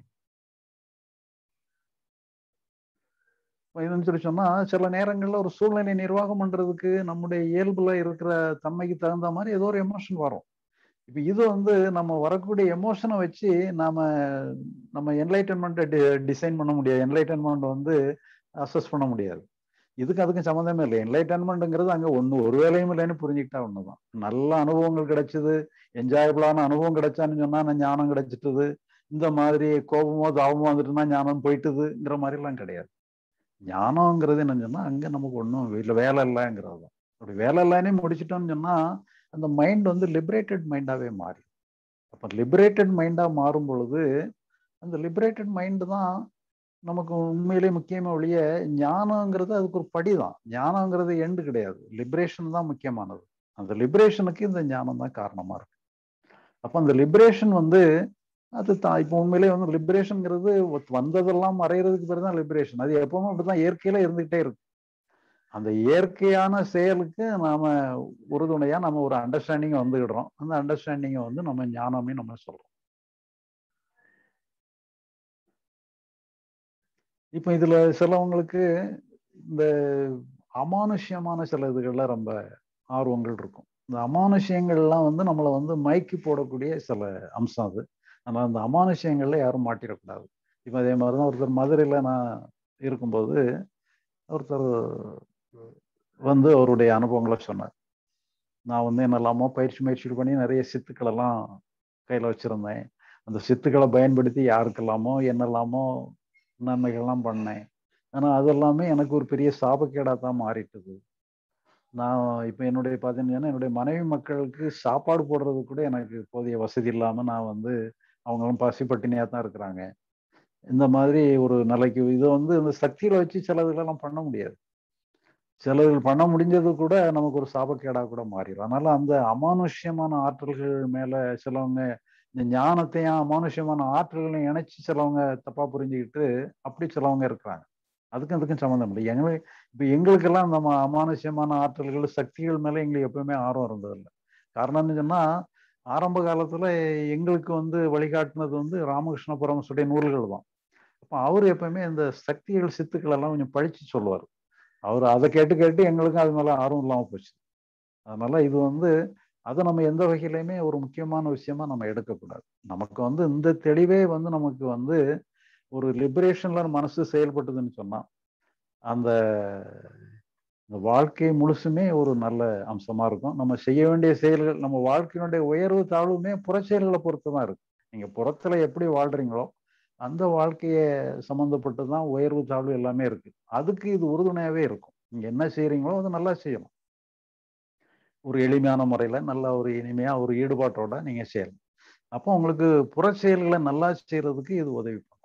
இதுன்னு சொல்லி சொன்னா சில நேரங்கள்ல ஒரு சூழ்நிலை நிர்வாகம் பண்றதுக்கு நம்முடைய இயல்புல இருக்கிற தன்மைக்கு தகுந்த மாதிரி ஏதோ ஒரு எமோஷன் வரும் இப்ப இது வந்து நம்ம வரக்கூடிய எமோஷனை வச்சு நாம நம்ம என்லைட்டன்மெண்ட்டை டிசைன் பண்ண முடியாது என்லைட்டன்மெண்ட் வந்து அசஸ் பண்ண முடியாது இதுக்கு அதுக்கும் சம்மந்தமே இல்லை என்லைட்டன்மெண்ட்ங்கிறது அங்கே ஒன்று ஒரு வேலையும் இல்லைன்னு புரிஞ்சுக்கிட்டா ஒண்ணுதான் நல்ல அனுபவங்கள் கிடைச்சது என்ஜாயபிளான அனுபவம் கிடைச்சான்னு சொன்னா நான் ஞானம் கிடைச்சிட்டுது இந்த மாதிரி கோபமோ தாபமோ வந்துட்டுனா ஞானம் போயிட்டுதுங்கிற மாதிரிலாம் கிடையாது ஞானம்ங்கிறது என்னன்னு சொன்னா அங்கே நமக்கு ஒன்றும் இல்லை வேலை இல்லைங்கிறது தான் அப்படி வேலை இல்லைன்னே முடிச்சிட்டோம்னு சொன்னா அந்த மைண்ட் வந்து லிபரேட்டட் மைண்டாவே மாறி அப்போ லிபரேட்டட் மைண்டா மாறும் பொழுது அந்த லிபரேட்டட் மைண்டு தான் நமக்கு உண்மையிலே முக்கியமா ஒழிய ஞானங்கிறது அதுக்கு ஒரு படி தான் ஞானங்கிறது எண்டு கிடையாது லிபரேஷன் தான் முக்கியமானது அந்த லிபரேஷனுக்கு இந்த ஞானம் தான் காரணமா இருக்கு அப்போ அந்த லிபரேஷன் வந்து அது தான் இப்போ உண்மையிலே வந்து லிபரேஷன்ங்கிறது வந்ததெல்லாம் மறைகிறதுக்கு பேர் தான் லிபரேஷன் அது எப்பவுமே அப்படிதான் இயற்கையில இருந்துகிட்டே இருக்கு அந்த இயற்கையான செயலுக்கு நாம உறுதுணையா நம்ம ஒரு அண்டர்ஸ்டாண்டிங் வந்துக்கிடுறோம் அந்த அண்டர்ஸ்டாண்டிங்கை வந்து நம்ம ஞானமே நம்ம சொல்றோம் இப்போ இதுல சிலவங்களுக்கு இந்த அமானுஷ்யமான சில இதுகள்ல ரொம்ப ஆர்வங்கள் இருக்கும் இந்த அமானுஷ்யங்கள்லாம் வந்து நம்மளை வந்து மைக்கு போடக்கூடிய சில அம்சம் அது ஆனால் அந்த அமானுஷ்யங்கள்ல யாரும் மாட்டிடக்கூடாது இப்போ அதே மாதிரி தான் ஒருத்தர் மதுரையில் நான் இருக்கும்போது ஒருத்தர் வந்து அவருடைய அனுபவங்களை சொன்னார் நான் வந்து என்னெல்லாமோ பயிற்சி முயற்சி பண்ணி நிறைய சித்துக்களெல்லாம் கையில் வச்சுருந்தேன் அந்த சித்துக்களை பயன்படுத்தி யாருக்கெல்லாமோ என்னெல்லாமோ நன்மைகள்லாம் பண்ணேன் ஆனால் அதெல்லாமே எனக்கு ஒரு பெரிய சாபக்கேடாக தான் மாறிட்டுது நான் இப்போ என்னுடைய பார்த்தீங்கன்னா என்னுடைய மனைவி மக்களுக்கு சாப்பாடு போடுறது கூட எனக்கு போதிய வசதி இல்லாமல் நான் வந்து அவங்களும் பசி பட்டினியாக தான் இருக்கிறாங்க இந்த மாதிரி ஒரு நிலைக்கு இதை வந்து இந்த சக்தியில வச்சு சிலதுகளெல்லாம் பண்ண முடியாது சிலதுகள் பண்ண முடிஞ்சது கூட நமக்கு ஒரு சாபக்கேடாக கூட மாறிடும் அதனால அந்த அமானுஷ்யமான ஆற்றல்கள் மேல சிலவங்க இந்த ஞானத்தையும் அமானுஷ்யமான ஆற்றல்களையும் இணைச்சு சிலவங்க தப்பா புரிஞ்சுக்கிட்டு அப்படி சிலவங்க இருக்கிறாங்க அதுக்கும் அதுக்கும் சம்மந்தம் இல்லை எங்களுக்கு இப்போ எங்களுக்கெல்லாம் நம்ம அமானுஷ்யமான ஆற்றல்கள் சக்திகள் மேல எங்களுக்கு எப்பவுமே ஆர்வம் இருந்ததில்லை காரணம்னு சொன்னா ஆரம்ப காலத்துல எங்களுக்கு வந்து வழிகாட்டினது வந்து ராமகிருஷ்ண பரமசுடைய நூல்கள் தான் அப்போ அவர் எப்பவுமே இந்த சக்திகள் சித்துக்கள் எல்லாம் கொஞ்சம் படிச்சு சொல்லுவார் அவர் அதை கேட்டு கேட்டு எங்களுக்கும் அது மேல ஆர்வம் இல்லாமல் போச்சு அதனால இது வந்து அதை நம்ம எந்த வகையிலையுமே ஒரு முக்கியமான விஷயமா நம்ம எடுக்கக்கூடாது நமக்கு வந்து இந்த தெளிவே வந்து நமக்கு வந்து ஒரு லிபரேஷன்ல மனசு செயல்பட்டதுன்னு சொன்னா அந்த இந்த வாழ்க்கை முழுசுமே ஒரு நல்ல அம்சமா இருக்கும் நம்ம செய்ய வேண்டிய செயல்கள் நம்ம வாழ்க்கையினுடைய உயர்வு தாழ்வுமே புற செயல்களை பொறுத்து தான் இருக்கு நீங்க புறத்துல எப்படி வாழ்றீங்களோ அந்த வாழ்க்கையை சம்மந்தப்பட்டு தான் உயர்வு தாழ்வு எல்லாமே இருக்கு அதுக்கு இது உறுதுணையாவே இருக்கும் நீங்க என்ன செய்யறீங்களோ அது நல்லா செய்யணும் ஒரு எளிமையான முறையில நல்ல ஒரு இனிமையா ஒரு ஈடுபாட்டோட நீங்க செய்யணும் அப்போ உங்களுக்கு புற செயல்களை நல்லா செய்யறதுக்கு இது உதவி பண்ணும்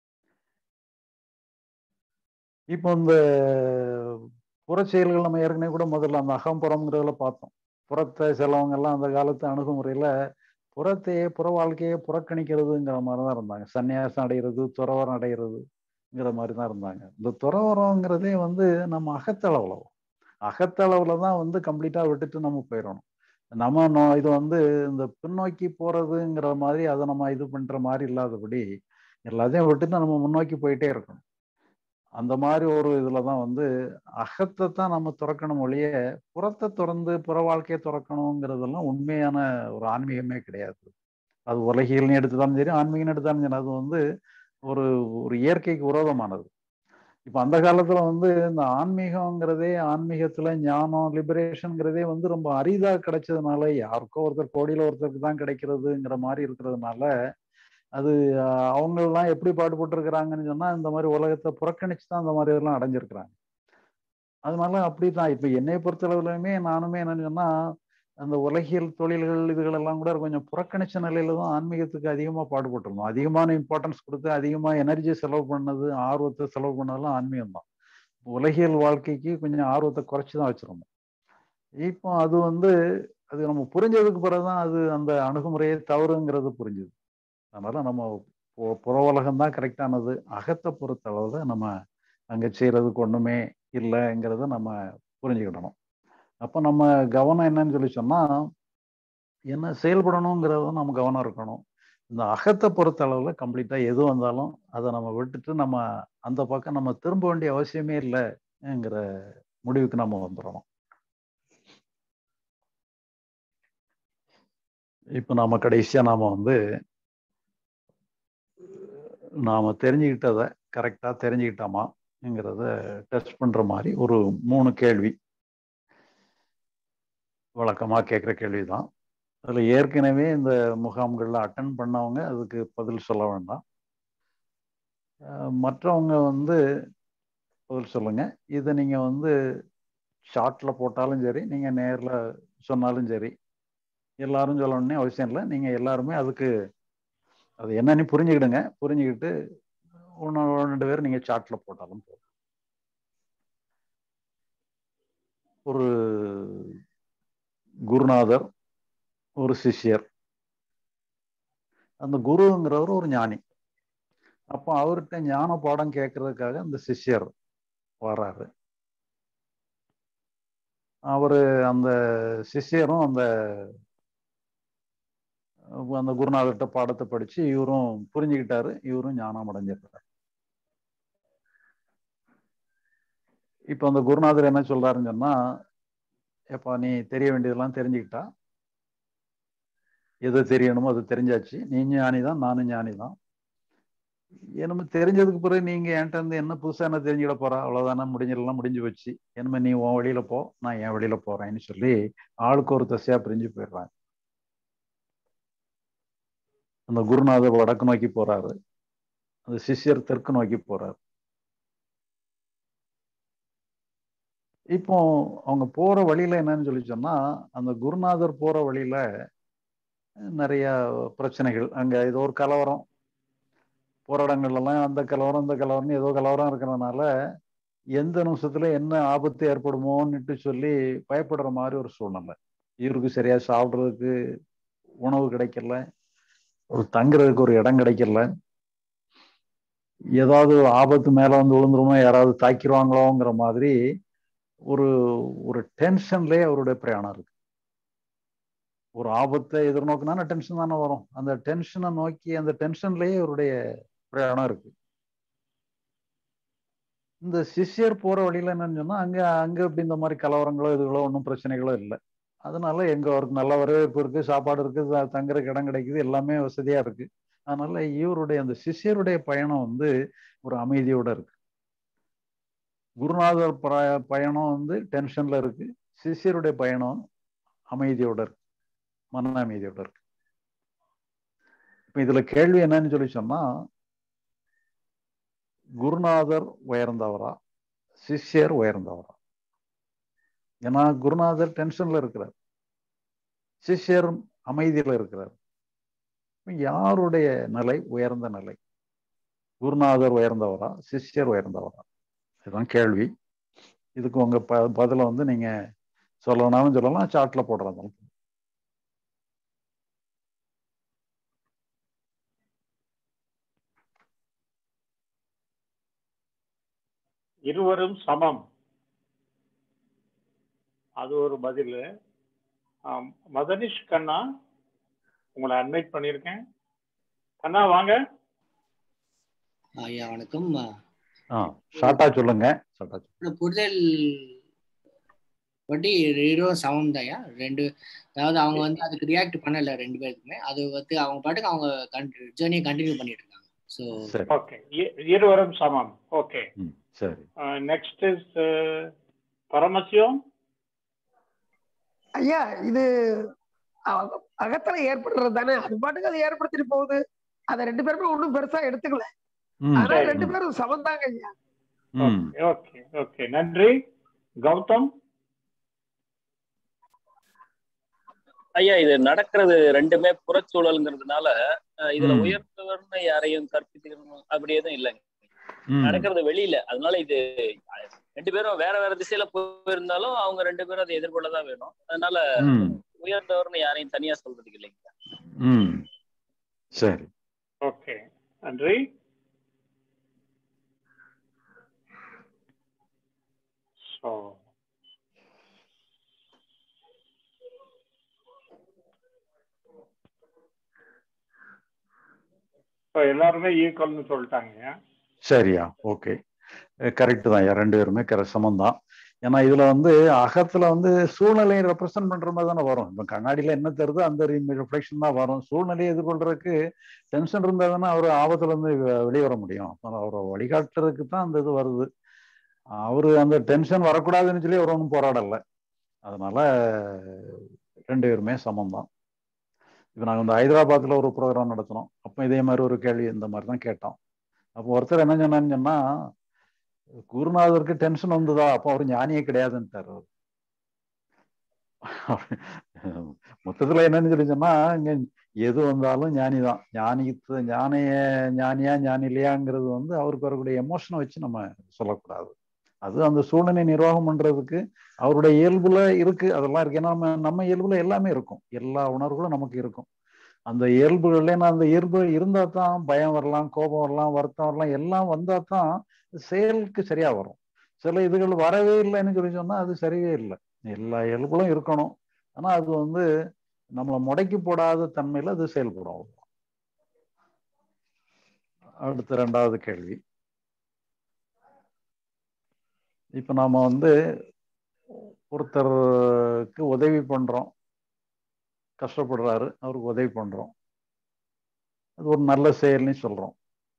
இப்போ இந்த புற செயல்கள் நம்ம ஏற்கனவே கூட முதல்ல அந்த அகம்புறம்ங்கிறதுல பார்த்தோம் புறத்தை சிலவங்க எல்லாம் அந்த காலத்து அணுகுமுறையில புறத்தையே புற வாழ்க்கையே புறக்கணிக்கிறதுங்கிற மாதிரி தான் இருந்தாங்க சன்னியாசம் அடைகிறது துறவரம் அடைகிறதுங்கிற மாதிரி தான் இருந்தாங்க இந்த துறவரங்கிறதே வந்து நம்ம அகத்தளவுல அகத்தளவுல தான் வந்து கம்ப்ளீட்டா விட்டுட்டு நம்ம போயிடணும் நம்ம நோ இது வந்து இந்த பின்னோக்கி போறதுங்கிற மாதிரி அதை நம்ம இது பண்ற மாதிரி இல்லாதபடி எல்லாத்தையும் விட்டுட்டு நம்ம முன்னோக்கி போயிட்டே இருக்கணும் அந்த மாதிரி ஒரு இதுல தான் வந்து அகத்தை தான் நம்ம துறக்கணும் ஒழிய புறத்தை திறந்து புற வாழ்க்கையை துறக்கணுங்கிறதெல்லாம் உண்மையான ஒரு ஆன்மீகமே கிடையாது அது உலகியல்னு எடுத்துட்டாலும் சரி ஆன்மீகம்னு எடுத்தாலும் சரி அது வந்து ஒரு ஒரு இயற்கைக்கு விரோதமானது இப்ப அந்த காலத்துல வந்து இந்த ஆன்மீகங்கிறதே ஆன்மீகத்துல ஞானம் லிபரேஷன்ங்கிறதே வந்து ரொம்ப அரிதா கிடைச்சதுனால யாருக்கோ ஒருத்தர் கோடியில ஒருத்தருக்கு தான் கிடைக்கிறதுங்கிற மாதிரி இருக்கிறதுனால அது ஆஹ், அவங்கெல்லாம் எப்படி பாடுபட்டு இருக்கிறாங்கன்னு சொன்னா இந்த மாதிரி உலகத்தை புறக்கணிச்சு தான் அந்த மாதிரி எல்லாம் அடைஞ்சிருக்கிறாங்க அதனால அப்படிதான் இப்ப என்னை பொறுத்தளவுலையுமே நானுமே என்னன்னு சொன்னா அந்த உலகியல் தொழில்கள் இதுகள் எல்லாம் கூட கொஞ்சம் புறக்கணிச்ச நிலையில தான் ஆன்மீகத்துக்கு அதிகமா பாடுபட்டிருந்தோம் அதிகமான இம்பார்ட்டன்ஸ் கொடுத்து அதிகமா எனர்ஜி செலவு பண்ணது ஆர்வத்தை செலவு பண்ணதெல்லாம் ஆன்மீகம் தான் உலகியல் வாழ்க்கைக்கு கொஞ்சம் ஆர்வத்தை குறைச்சி தான் வச்சிருந்தோம் இப்போ அது வந்து அது நம்ம புரிஞ்சதுக்கு பிறகுதான் அது அந்த அணுகுமுறையே தவறுங்கிறது புரிஞ்சுது அதனால நம்ம பு- புற உலகம் தான் கரெக்டானது அகத்தை பொறுத்த அளவுல நம்ம அங்க செய்யறதுக்கு ஒண்ணுமே இல்லைங்கிறத நம்ம புரிஞ்சுக்கிடணும் அப்போ நம்ம கவனம் என்னன்னு சொல்லி சொன்னா என்ன செயல்படணுங்கிறத நம்ம கவனம் இருக்கணும் இந்த அகத்தை பொறுத்த அளவுல கம்ப்ளீட்டா எது வந்தாலும் அதை நம்ம விட்டுட்டு நம்ம அந்த பக்கம் நம்ம திரும்ப வேண்டிய அவசியமே இல்லைங்கிற முடிவுக்கு நம்ம வந்துடணும் இப்போ நாம கடைசியா நாம வந்து நாம தெரிஞ்சுக்கிட்டதை கரெக்டா தெரிஞ்சுக்கிட்டோமாங்கிறத டெஸ்ட் பண்ற மாதிரி ஒரு மூணு கேள்வி வழக்கமா கேட்குற கேள்விதான் அதுல ஏற்கனவே இந்த முகாம்கள்ல அட்டன் பண்ணவங்க அதுக்கு பதில் சொல்ல வேண்டாம் அஹ் மற்றவங்க வந்து பதில் சொல்லுங்க இதை நீங்க வந்து ஷார்ட்ல போட்டாலும் சரி நீங்க நேர்ல சொன்னாலும் சரி எல்லாரும் சொல்லணும்னே அவசியம் இல்லை நீங்க எல்லாருமே அதுக்கு அது என்னன்னு புரிஞ்சுக்கிடுங்க புரிஞ்சுக்கிட்டு ஒன்று ரெண்டு பேர் நீங்க சாட்ல போட்டாலும் போதும் ஒரு குருநாதர் ஒரு சிஷ்யர் அந்த குருங்கிறவர் ஒரு ஞானி அப்போ அவர்கிட்ட ஞான பாடம் கேட்கறதுக்காக அந்த சிஷ்யர் வர்றாரு அவரு அந்த சிஷ்யரும் அந்த அந்த குருநாதர்கிட்ட பாடத்தை படிச்சு இவரும் புரிஞ்சுக்கிட்டாரு இவரும் ஞானம் அடைஞ்சிருக்காரு இப்ப அந்த குருநாதர் என்ன சொல்றாருன்னு சொன்னா எப்பா நீ தெரிய வேண்டியதெல்லாம் தெரிஞ்சுக்கிட்டா எது தெரியணுமோ அது தெரிஞ்சாச்சு நீ ஞானி தான் நானும் ஞானி தான் என்னமோ தெரிஞ்சதுக்கு பிறகு நீங்க என்கிட்ட இருந்து என்ன புதுசா என்ன தெரிஞ்சுக்கிட போறா அவ்வளவுதானே முடிஞ்சிடலாம் முடிஞ்சு வச்சு என்னமே நீ உன் வழியில போ நான் என் வழியில போறேன்னு சொல்லி ஆளுக்கு ஒரு தசையா பிரிஞ்சு போயிடுறாங்க அந்த குருநாதர் வடக்கு நோக்கி போறாரு அந்த சிஷ்யர் தெற்கு நோக்கி போறாரு இப்போ அவங்க போற வழியில என்னன்னு சொல்லி சொன்னா அந்த குருநாதர் போற வழியில நிறைய பிரச்சனைகள் அங்க ஏதோ ஒரு கலவரம் போற இடங்கள்லாம் அந்த கலவரம் இந்த கலவரம்னு ஏதோ கலவரம் இருக்கிறதுனால எந்த நிமிஷத்துல என்ன ஆபத்து ஏற்படுமோன்னுட்டு சொல்லி பயப்படுற மாதிரி ஒரு சூழ்நிலை இவருக்கு சரியா சாப்பிட்றதுக்கு உணவு கிடைக்கல ஒரு தங்குறதுக்கு ஒரு இடம் கிடைக்கல ஏதாவது ஆபத்து மேல வந்து விழுந்துருமோ யாராவது தாக்கிடுவாங்களோங்கிற மாதிரி ஒரு ஒரு டென்ஷன்லயே அவருடைய பிரயாணம் இருக்கு ஒரு ஆபத்தை எதிர்நோக்கினா டென்ஷன் தானே வரும் அந்த டென்ஷனை நோக்கி அந்த டென்ஷன்லயே அவருடைய பிரயாணம் இருக்கு இந்த சிஷ்யர் போற வழியில என்னன்னு சொன்னா அங்க அங்க இப்படி இந்த மாதிரி கலவரங்களோ இதுகளோ ஒன்றும் பிரச்சனைகளோ இல்லை அதனால எங்க அவருக்கு நல்ல வரவேற்பு இருக்கு சாப்பாடு இருக்கு தங்குறதுக்கு இடம் கிடைக்குது எல்லாமே வசதியா இருக்கு அதனால இவருடைய அந்த சிஷ்யருடைய பயணம் வந்து ஒரு அமைதியோட இருக்கு குருநாதர் பயணம் வந்து டென்ஷன்ல இருக்கு சிஷ்யருடைய பயணம் அமைதியோட இருக்கு மன அமைதியோட இருக்கு இப்ப இதுல கேள்வி என்னன்னு சொல்லி சொன்னா குருநாதர் உயர்ந்தவரா சிஷ்யர் உயர்ந்தவரா ஏன்னா குருநாதர் டென்ஷன்ல இருக்கிறார் சிஷ்யர் அமைதியில இருக்கிறார் யாருடைய நிலை உயர்ந்த நிலை குருநாதர் உயர்ந்தவரா சிஷ்யர் உயர்ந்தவரா இதுதான் கேள்வி இதுக்கு உங்க ப பதில வந்து நீங்க சொல்லணும்னாலும் சொல்லலாம் சாட்ல போடுறதாலும் இருவரும் சமம் அது ஒரு பதில் மதனிஷ் கண்ணா உங்களை அட்மிட் பண்ணியிருக்கேன் கண்ணா வாங்க ஐயா வணக்கம் ஷார்ட்டா சொல்லுங்க புரிதல் பற்றி இருவரும் சமம் தான்யா ரெண்டு அதாவது அவங்க வந்து அதுக்கு ரியாக்ட் பண்ணல ரெண்டு பேருக்குமே அது வந்து அவங்க பாட்டுக்கு அவங்க ஜேர்னியை கண்டினியூ பண்ணிட்டு இருக்காங்க ஸோ ஓகே இருவரும் சமம் ஓகே சரி நெக்ஸ்ட் இஸ் பரமசிவம் ஐயா இது அகத்துல ஏற்படுறது தானே அது பாட்டுக்கு அது ஏற்படுத்திட்டு போகுது அத ரெண்டு பேருமே ஒண்ணும் பெருசா எடுத்துக்கல ம் அதனால சரி. ரெண்டு பேரும் சமந்தாங்க ஐயா ம் ஓகே ஓகே நன்றி கௌதம் ஐயா இது நடக்கிறது ரெண்டுமே புறச்சூழல்ங்கிறதுனால அஹ், இதுல ம். உயர்ந்தவர்னு யாரையும் கற்பித்துக்கணும் அப்படி எதுவும் இல்லைங்க ம் நடக்கிறது வெளியில அதனால இது அஹ், ரெண்டு பேரும் வேற வேற திசையில போயிருந்தாலும் அவங்க ரெண்டு பேரும் அதை எதிர்கொள்ளதான் வேணும் அதனால ம் உயர்ந்தவர்னு யாரையும் தனியா சொல்றதுக்கு இல்லைங்க ம் சரி ஓகே நன்றி ஸோ எல்லாருமே ஈக்குவல்னு சொல்லிட்டாங்க சரியா ஓகே கரெக்டு தான் ஐயா ரெண்டு பேருமே கரெ சமந்தான் ஏன்னா இதுல வந்து அகத்துல வந்து சூழ்நிலையை ரெப்ரசன்ட் பண்ற மாதிரி தானே வரும் இப்போ கண்ணாடியில என்ன தருதோ அந்த ரிஃப்ளெக்ஷன் தான் வரும் சூழ்நிலையை எதிர்கொள்றதுக்கு டென்ஷன் இருந்தா தானே அவர் ஆபத்துல இருந்து வெ- வெளியே வர முடியும் அப்ப அவரை வழிகாட்டுறதுக்கு தான் அந்த இது வருது அவரு அந்த டென்ஷன் வரக்கூடாதுன்னு சொல்லி அவர் ஒன்றும் போராடல அதனால ரெண்டு பேருமே சமம்தான் இப்போ நாங்கள் இந்த ஹைதராபாத்தில் ஒரு ப்ரோக்ராம் நடத்தினோம் அப்போ இதே மாதிரி ஒரு கேள்வி இந்த மாதிரி தான் கேட்டோம் அப்போ ஒருத்தர் என்ன சொன்னான்னு சொன்னா குருநாதருக்கு டென்ஷன் வந்ததா அப்போ அவர் ஞானியே கிடையாதுன்ட்டார் அவர் மொத்தத்துல என்னன்னு சொல்லி சொன்னா இங்க எது வந்தாலும் ஞானி தான் ஞானிக்கு ஞானிய ஞானியா ஞானி இல்லையாங்கிறது வந்து அவருக்கு வரக்கூடிய எமோஷனை வச்சு நம்ம சொல்லக்கூடாது அது அந்த சூழ்நிலை நிர்வாகம் பண்றதுக்கு அவருடைய இயல்புல இருக்கு அதெல்லாம் இருக்கு ஏன்னா நம்ம நம்ம இயல்புல எல்லாமே இருக்கும் எல்லா உணர்வுகளும் நமக்கு இருக்கும் அந்த இயல்புகள்ல நான் அந்த இயல்பு இருந்தா தான் பயம் வரலாம் கோபம் வரலாம் வருத்தம் வரலாம் எல்லாம் வந்தா தான் செயலுக்கு சரியா வரும் சில இதுகள் வரவே இல்லைன்னு சொல்லி சொன்னா அது சரியே இல்லை எல்லா இயல்புகளும் இருக்கணும் ஆனா அது வந்து நம்மளை முடக்கி போடாத தன்மையில அது செயல்படும் அவ்வளவுதான். அடுத்த ரெண்டாவது கேள்வி இப்ப நாம வந்து ஒருத்தருக்கு உதவி பண்றோம் கஷ்டப்படுறாரு அவருக்கு உதவி பண்றோம் அது ஒரு நல்ல செயல்னு சொல்றோம்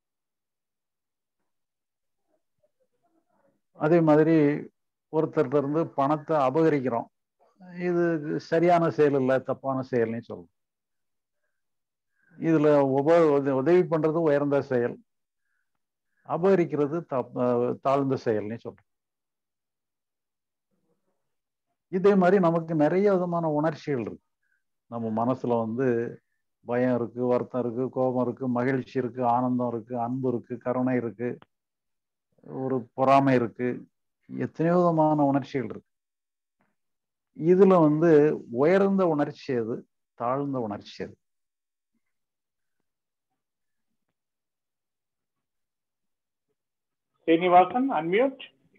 அதே மாதிரி ஒருத்தர்கிட்ட இருந்து பணத்தை அபகரிக்கிறோம் இது சரியான செயல் இல்லை தப்பான செயல்னு சொல்றோம் இதுல உப உத- உதவி பண்றது உயர்ந்த செயல் அபகரிக்கிறது தப் தாழ்ந்த செயல்னு சொல்றோம் இதே மாதிரி நமக்கு நிறைய விதமான உணர்ச்சிகள் இருக்கு நம்ம மனசுல வந்து பயம் இருக்கு வருத்தம் இருக்கு கோபம் இருக்கு மகிழ்ச்சி இருக்கு ஆனந்தம் இருக்கு அன்பு இருக்கு கருணை இருக்கு ஒரு பொறாமை இருக்கு எத்தனையோ விதமான உணர்ச்சிகள் இருக்கு இதுல வந்து உயர்ந்த உணர்ச்சி எது தாழ்ந்த உணர்ச்சி எது சீனிவாசன் அன்மியூட்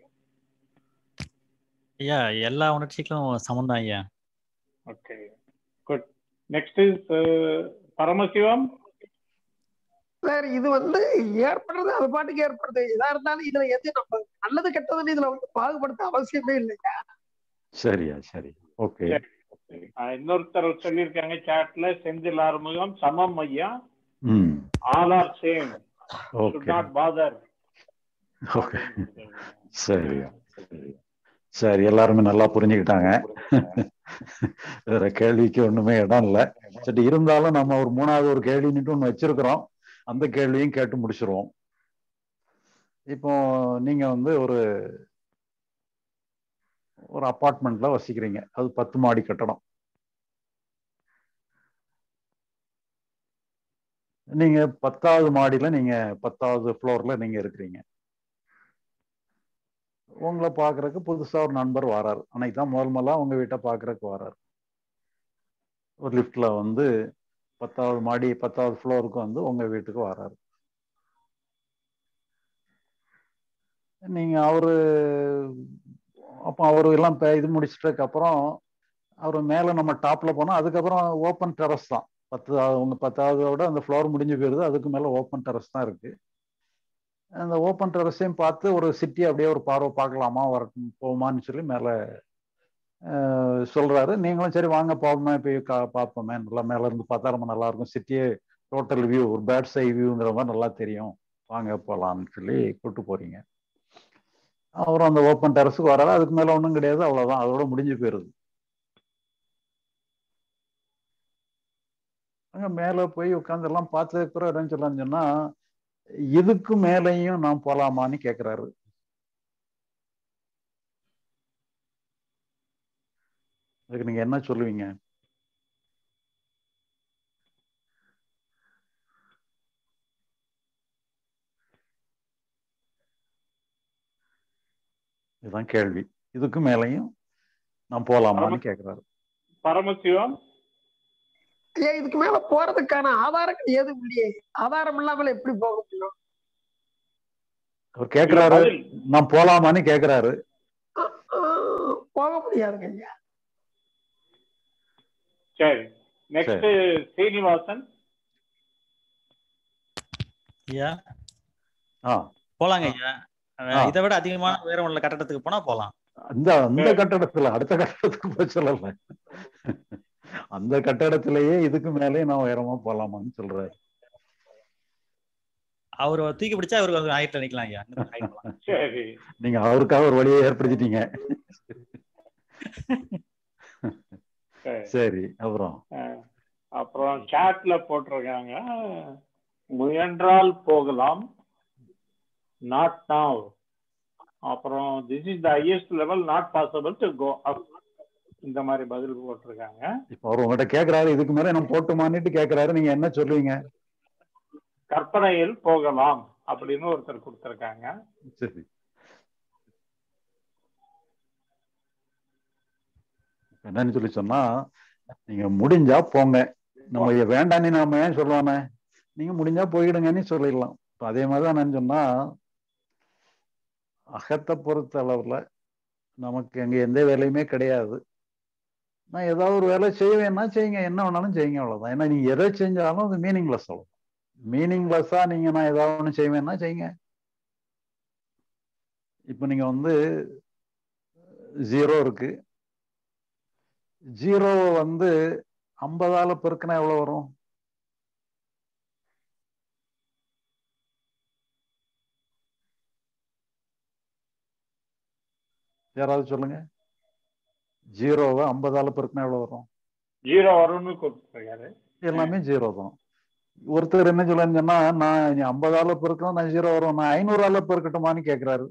ஐயா எல்லா உணர்ச்சிகளும் சமந்தான் ஐயா okay good next is Paramasivam sir இது வந்து ஏற்படுறது அது பாட்டுக்கு ஏற்படுது எதா இருந்தாலும் இதுல எது நம்ம நல்லது கெட்டதுன்னு இதுல வந்து பாகுபடுத்த அவசியமே இல்லைங்க சரியா சரி ஓகே இன்னொருத்தர் சொல்லியிருக்காங்க சாட்ல செந்தில் ஆறுமுகம் சமம் ஐயா hmm all are same should okay not bother okay சரியா சரி எல்லாருமே நல்லா புரிஞ்சுக்கிட்டாங்க வேற கேள்விக்கு ஒண்ணுமே இடம் இல்லை சரி இருந்தாலும் நம்ம ஒரு மூணாவது ஒரு கேள்வின்னுட்டு ஒண்ணு வச்சிருக்கிறோம் அந்த கேள்வியும் கேட்டு முடிச்சிருவோம் இப்போ நீங்க வந்து ஒரு ஒரு அப்பார்ட்மெண்ட்ல வசிக்கிறீங்க அது பத்து மாடி கட்டடம் நீங்க பத்தாவது மாடியில நீங்க பத்தாவது ஃப்ளோர்ல நீங்க இருக்கிறீங்க உங்களை பாக்குறதுக்கு புதுசா ஒரு நண்பர் வராரு அன்னைக்கு தான் முதல் முதலா உங்க வீட்டை பாக்குறதுக்கு வராரு ஒரு லிஃப்ட்ல வந்து பத்தாவது மாடி பத்தாவது ஃப்ளோருக்கு வந்து உங்க வீட்டுக்கு வராரு நீங்க அவரு அப்போ அவரு எல்லாம் ப- இது முடிச்சிட்டதுக்கு அப்புறம் அவர் மேல நம்ம டாப்ல போனா அதுக்கப்புறம் ஓப்பன் டெரஸ் தான் பத்து உங்க பத்தாவதோட அந்த ஃப்ளோர் முடிஞ்சு போயிருது அதுக்கு மேல ஓப்பன் டெரஸ் தான் இருக்கு அந்த ஓப்பன் டெரஸையும் பார்த்து ஒரு சிட்டி அப்படியே ஒரு பார்வை பார்க்கலாமா வர போகுமான்னு சொல்லி மேல அஹ், சொல்றாரு நீங்களும் சரி வாங்க போவோமே போய் கா- பார்ப்போமே நல்லா மேல இருந்து பார்த்தா ரொம்ப நல்லா இருக்கும் சிட்டியே டோட்டல் வியூ ஒரு பேட் சை வியூங்கிற மாதிரி நல்லா தெரியும் வாங்க போகலாம்னு சொல்லி கூட்டு போறீங்க அப்புறம் அந்த ஓப்பன் டெரஸுக்கு வராது அதுக்கு மேல ஒன்றும் கிடையாது அவ்வளவுதான் அதோட முடிஞ்சு போயிருது அங்க மேல போய் உட்கார்ந்து எல்லாம் பார்த்ததுக்கு பிறகு என்ன சொல்லலாம்னு சொன்னா இதுக்கு மேலேயும் நான் போலாமான்னு கேக்குறாரு அதுக்கு நீங்க என்ன சொல்லுவீங்க இதுதான் கேள்வி இதுக்கு மேலேயும் நான் போலாமான்னு கேக்குறாரு பரமசிவம் ஐயா இதுக்கு மேல போறதுக்கான ஆதாரங்கள் எதுவும் இல்லையே ஆதாரம் இல்லாமல் எப்படி போக முடியும் அவர் கேக்குறாரு பதில். நான் போலாமான்னு கேக்குறாரு ஆஹ் போக முடியாதுங்க ஐயா சரி நெக்ஸ்ட் சீனிவாசன் ஐயா ஆ போலாங்க ஐயா ஆ. இதை விட அதிகமான உயரம் உள்ள கட்டடத்துக்கு போனா போலாம் அந்த அந்த கட்டடத்துல அடுத்த கட்டடத்துக்கு போய் சொல்லல அந்த கட்டடத்திலேயே இதுக்கு மேலே நான் உயரமா போலாமான்னு சொல்றாரு அவர் தூக்கி பிடிச்சா அவருக்கு ஹைட்ல நிக்கலாம் ஐயா இன்னும் height போலாம். சரி நீங்க அவருக்காக ஒரு வழியை ஏற்படுத்திட்டீங்க சரி சரி அப்புறம் அஹ், அப்புறம் சாட்ல போட்டிருக்காங்க முயன்றால் போகலாம் நாட் now அப்புறம் this is the highest level not possible to go up இந்த மாதிரி பதில் போட்டிருக்காங்க இப்ப அவர் உங்ககிட்ட கேக்குறாரு இதுக்கு மேல நம்ம போட்டுமான்னுட்டு கேக்குறாரு நீங்க என்ன சொல்லுவீங்க கற்பனையில் போகலாம் அப்படின்னு ஒருத்தர் கொடுத்திருக்காங்க சரி என்னன்னு சொல்லி சொன்னா நீங்க முடிஞ்சா போங்க நம்ம இத வேண்டான்னு நாம ஏன் சொல்லுவானே நீங்க முடிஞ்சா போயிடுங்கன்னு சொல்லிடலாம் இப்ப அதே மாதிரிதான் நான் சொன்னா அகத்தை பொறுத்த அளவுல நமக்கு அங்க எந்த வேலையுமே கிடையாது நான் ஏதாவது ஒரு வேலை செய்வேன்னா செய்யுங்க என்ன வேணாலும் செய்யுங்க அவ்வளவுதான் ஏன்னா நீங்க எதை செஞ்சாலும் அது மீனிங்லெஸ் அவ்வளவு மீனிங்லெஸ்ஸா நீங்க நான் ஏதாவது ஒன்று செய்வேன்னா செய்யுங்க இப்போ நீங்க வந்து ஜீரோ இருக்கு ஜீரோ வந்து ஐம்பதால பெருக்கினா எவ்வளவு வரும் யாராவது சொல்லுங்க ஜீரோவை ஐம்பதால பெருக்கினா எவ்வளவு வரும் ஜீரோ வரும்னு கொடுத்துருக்காரு எல்லாமே ஜீரோ தான் ஒருத்தர் என்ன சொல்லன்னு சொன்னா நான் ஐம்பதால பெருக்கணும் நான் ஜீரோ வரும் நான் ஐநூறால பெருக்கட்டுமான்னு கேக்குறாரு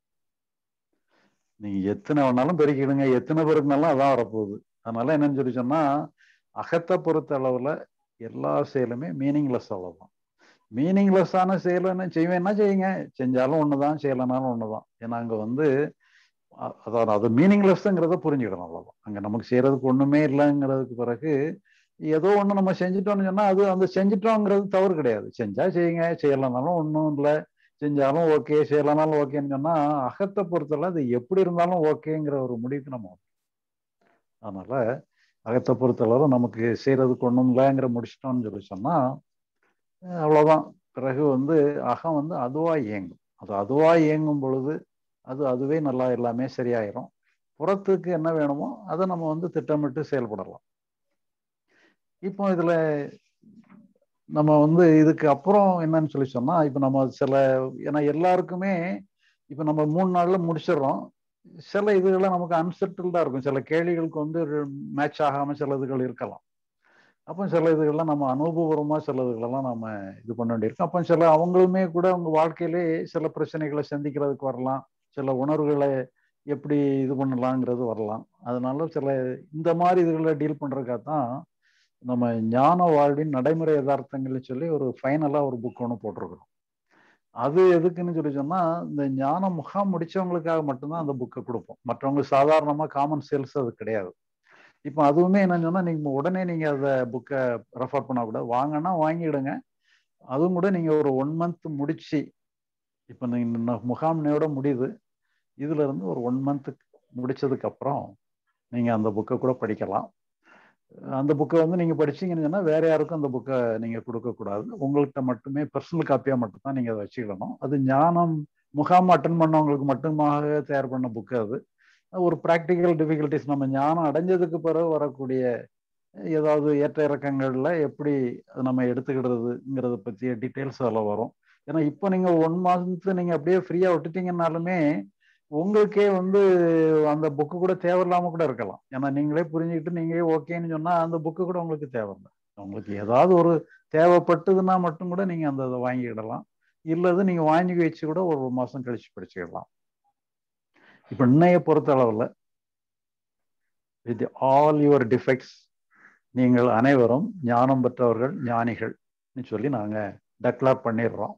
நீங்க எத்தனை வேணாலும் பெருக்கிடுங்க எத்தனை பெருக்கினாலும் அதான் வரப்போகுது அதனால என்னன்னு சொல்லி சொன்னா அகத்தை பொறுத்த அளவுல எல்லா செயலுமே மீனிங்லெஸ் அவ்வளவுதான் மீனிங்லெஸ்ஸான செயலை என்ன செய்வேன்னா செய்யுங்க செஞ்சாலும் ஒண்ணுதான் செய்யலைனாலும் ஒண்ணுதான் ஏன்னா அங்க வந்து அ- அதாவது அது மீனிங்லெஸ்ங்கிறத புரிஞ்சுக்கணும் அவ்வளவுதான் அங்க நமக்கு செய்யறதுக்கு ஒண்ணுமே இல்லைங்கிறதுக்கு பிறகு ஏதோ ஒண்ணு நம்ம செஞ்சுட்டோம்னு சொன்னா அது அந்த செஞ்சுட்டோங்கிறது தவறு கிடையாது செஞ்சா செய்யுங்க செய்யலைனாலும் ஒண்ணும் இல்லை செஞ்சாலும் ஓகே செய்யலைனாலும் ஓகேன்னு சொன்னா அகத்தை பொறுத்தவரை அது எப்படி இருந்தாலும் ஓகேங்கிற ஒரு முடிவுக்கு நம்ம வரணும். அதனால அகத்தை பொறுத்தளவு நமக்கு செய்யறதுக்கு ஒண்ணும் இல்லைங்கிற முடிச்சிட்டோம்னு சொல்லி சொன்னா அஹ் அவ்வளவுதான் பிறகு வந்து அகம் வந்து அதுவா இயங்கும் அது அதுவா இயங்கும் பொழுது அது அதுவே நல்லா எல்லாமே சரியாயிரும் புறத்துக்கு என்ன வேணுமோ அதை நம்ம வந்து திட்டமிட்டு செயல்படலாம் இப்போ இதுல நம்ம வந்து இதுக்கு அப்புறம் என்னன்னு சொல்லி சொன்னா இப்ப நம்ம சில ஏன்னா எல்லாருக்குமே இப்ப நம்ம மூணு நாள்ல முடிச்சிடுறோம் சில இதுகள்லாம் நமக்கு அன்செட்டில்டா இருக்கும் சில கேள்விகளுக்கு வந்து மேட்ச் ஆகாம சில இதுகள் இருக்கலாம் அப்போ சில இதுகள்லாம் நம்ம அனுபவபூர்வமா சில இதுகளெல்லாம் நம்ம இது பண்ண வேண்டியிருக்கும் அப்போ சில அவங்களுமே கூட அவங்க வாழ்க்கையிலே சில பிரச்சனைகளை சந்திக்கிறதுக்கு வரலாம் சில உணர்வுகளை எப்படி இது பண்ணலாங்கிறது வரலாம் அதனால சில இந்த மாதிரி இதுகளை டீல் பண்றதுக்காக தான் நம்ம ஞான வாழ்வின் நடைமுறை யதார்த்தங்கள் சொல்லி ஒரு ஃபைனலா ஒரு புக் ஒன்று போட்டிருக்கிறோம் அது எதுக்குன்னு சொல்லி சொன்னா இந்த ஞான முகாம் முடிச்சவங்களுக்காக மட்டும்தான் அந்த புக்கை கொடுப்போம் மற்றவங்க சாதாரணமா காமன் சேல்ஸ் அது கிடையாது இப்போ அதுவுமே என்னன்னு சொன்னா நீங்க உடனே நீங்க அதை புக்கை ரெஃபர் பண்ண கூட வாங்கினா வாங்கிடுங்க அதுவும் கூட நீங்க ஒரு ஒன் மந்த் முடிச்சு இப்போ நீங்க இன்னும் முகாம்னையோட முடியுது இதுல இருந்து ஒரு ஒன் மந்த் முடிச்சதுக்கு அப்புறம் நீங்க அந்த புக்கை கூட படிக்கலாம் அந்த புக்கை வந்து நீங்க படிச்சீங்கன்னு சொன்னா வேற யாருக்கும் அந்த புக்கை நீங்க கொடுக்க கூடாது உங்கள்கிட்ட மட்டுமே பர்சனல் காப்பியா மட்டும் தான் நீங்க அதை வச்சுக்கிடணும் அது ஞானம் முகாம் அட்டன் பண்ணவங்களுக்கு மட்டுமாக தயார் பண்ண புக்கு அது ஒரு ப்ராக்டிக்கல் டிஃபிகல்ட்டிஸ் நம்ம ஞானம் அடைஞ்சதுக்கு பிறகு வரக்கூடிய ஏதாவது ஏற்ற இறக்கங்கள்ல எப்படி அதை நம்ம எடுத்துக்கிடுறதுங்கிறத பற்றிய டீட்டெயில்ஸ் அதில் வரும் ஏன்னா இப்போ நீங்க ஒன் மந்த் நீங்க அப்படியே ஃப்ரீயா விட்டுட்டீங்கன்னாலுமே உங்களுக்கே வந்து அந்த புக்கு கூட தேவையில்லாம கூட இருக்கலாம் ஏன்னா நீங்களே புரிஞ்சுக்கிட்டு நீங்களே ஓகேன்னு சொன்னா அந்த புக்கு கூட உங்களுக்கு தேவையில்லை உங்களுக்கு ஏதாவது ஒரு தேவைப்பட்டதுன்னா மட்டும் கூட நீங்க அந்த இதை வாங்கிக்கிடலாம் இல்லது நீங்க வாங்கி வச்சு கூட ஒரு மாசம் கழிச்சு படிச்சுக்கிடலாம் இப்ப இன்னைய பொறுத்த அளவுல வித் ஆல் யுவர் டிஃபெக்ட்ஸ் நீங்கள் அனைவரும் ஞானம் பெற்றவர்கள் ஞானிகள் சொல்லி நாங்க டெக்ளேர் பண்ணிடுறோம்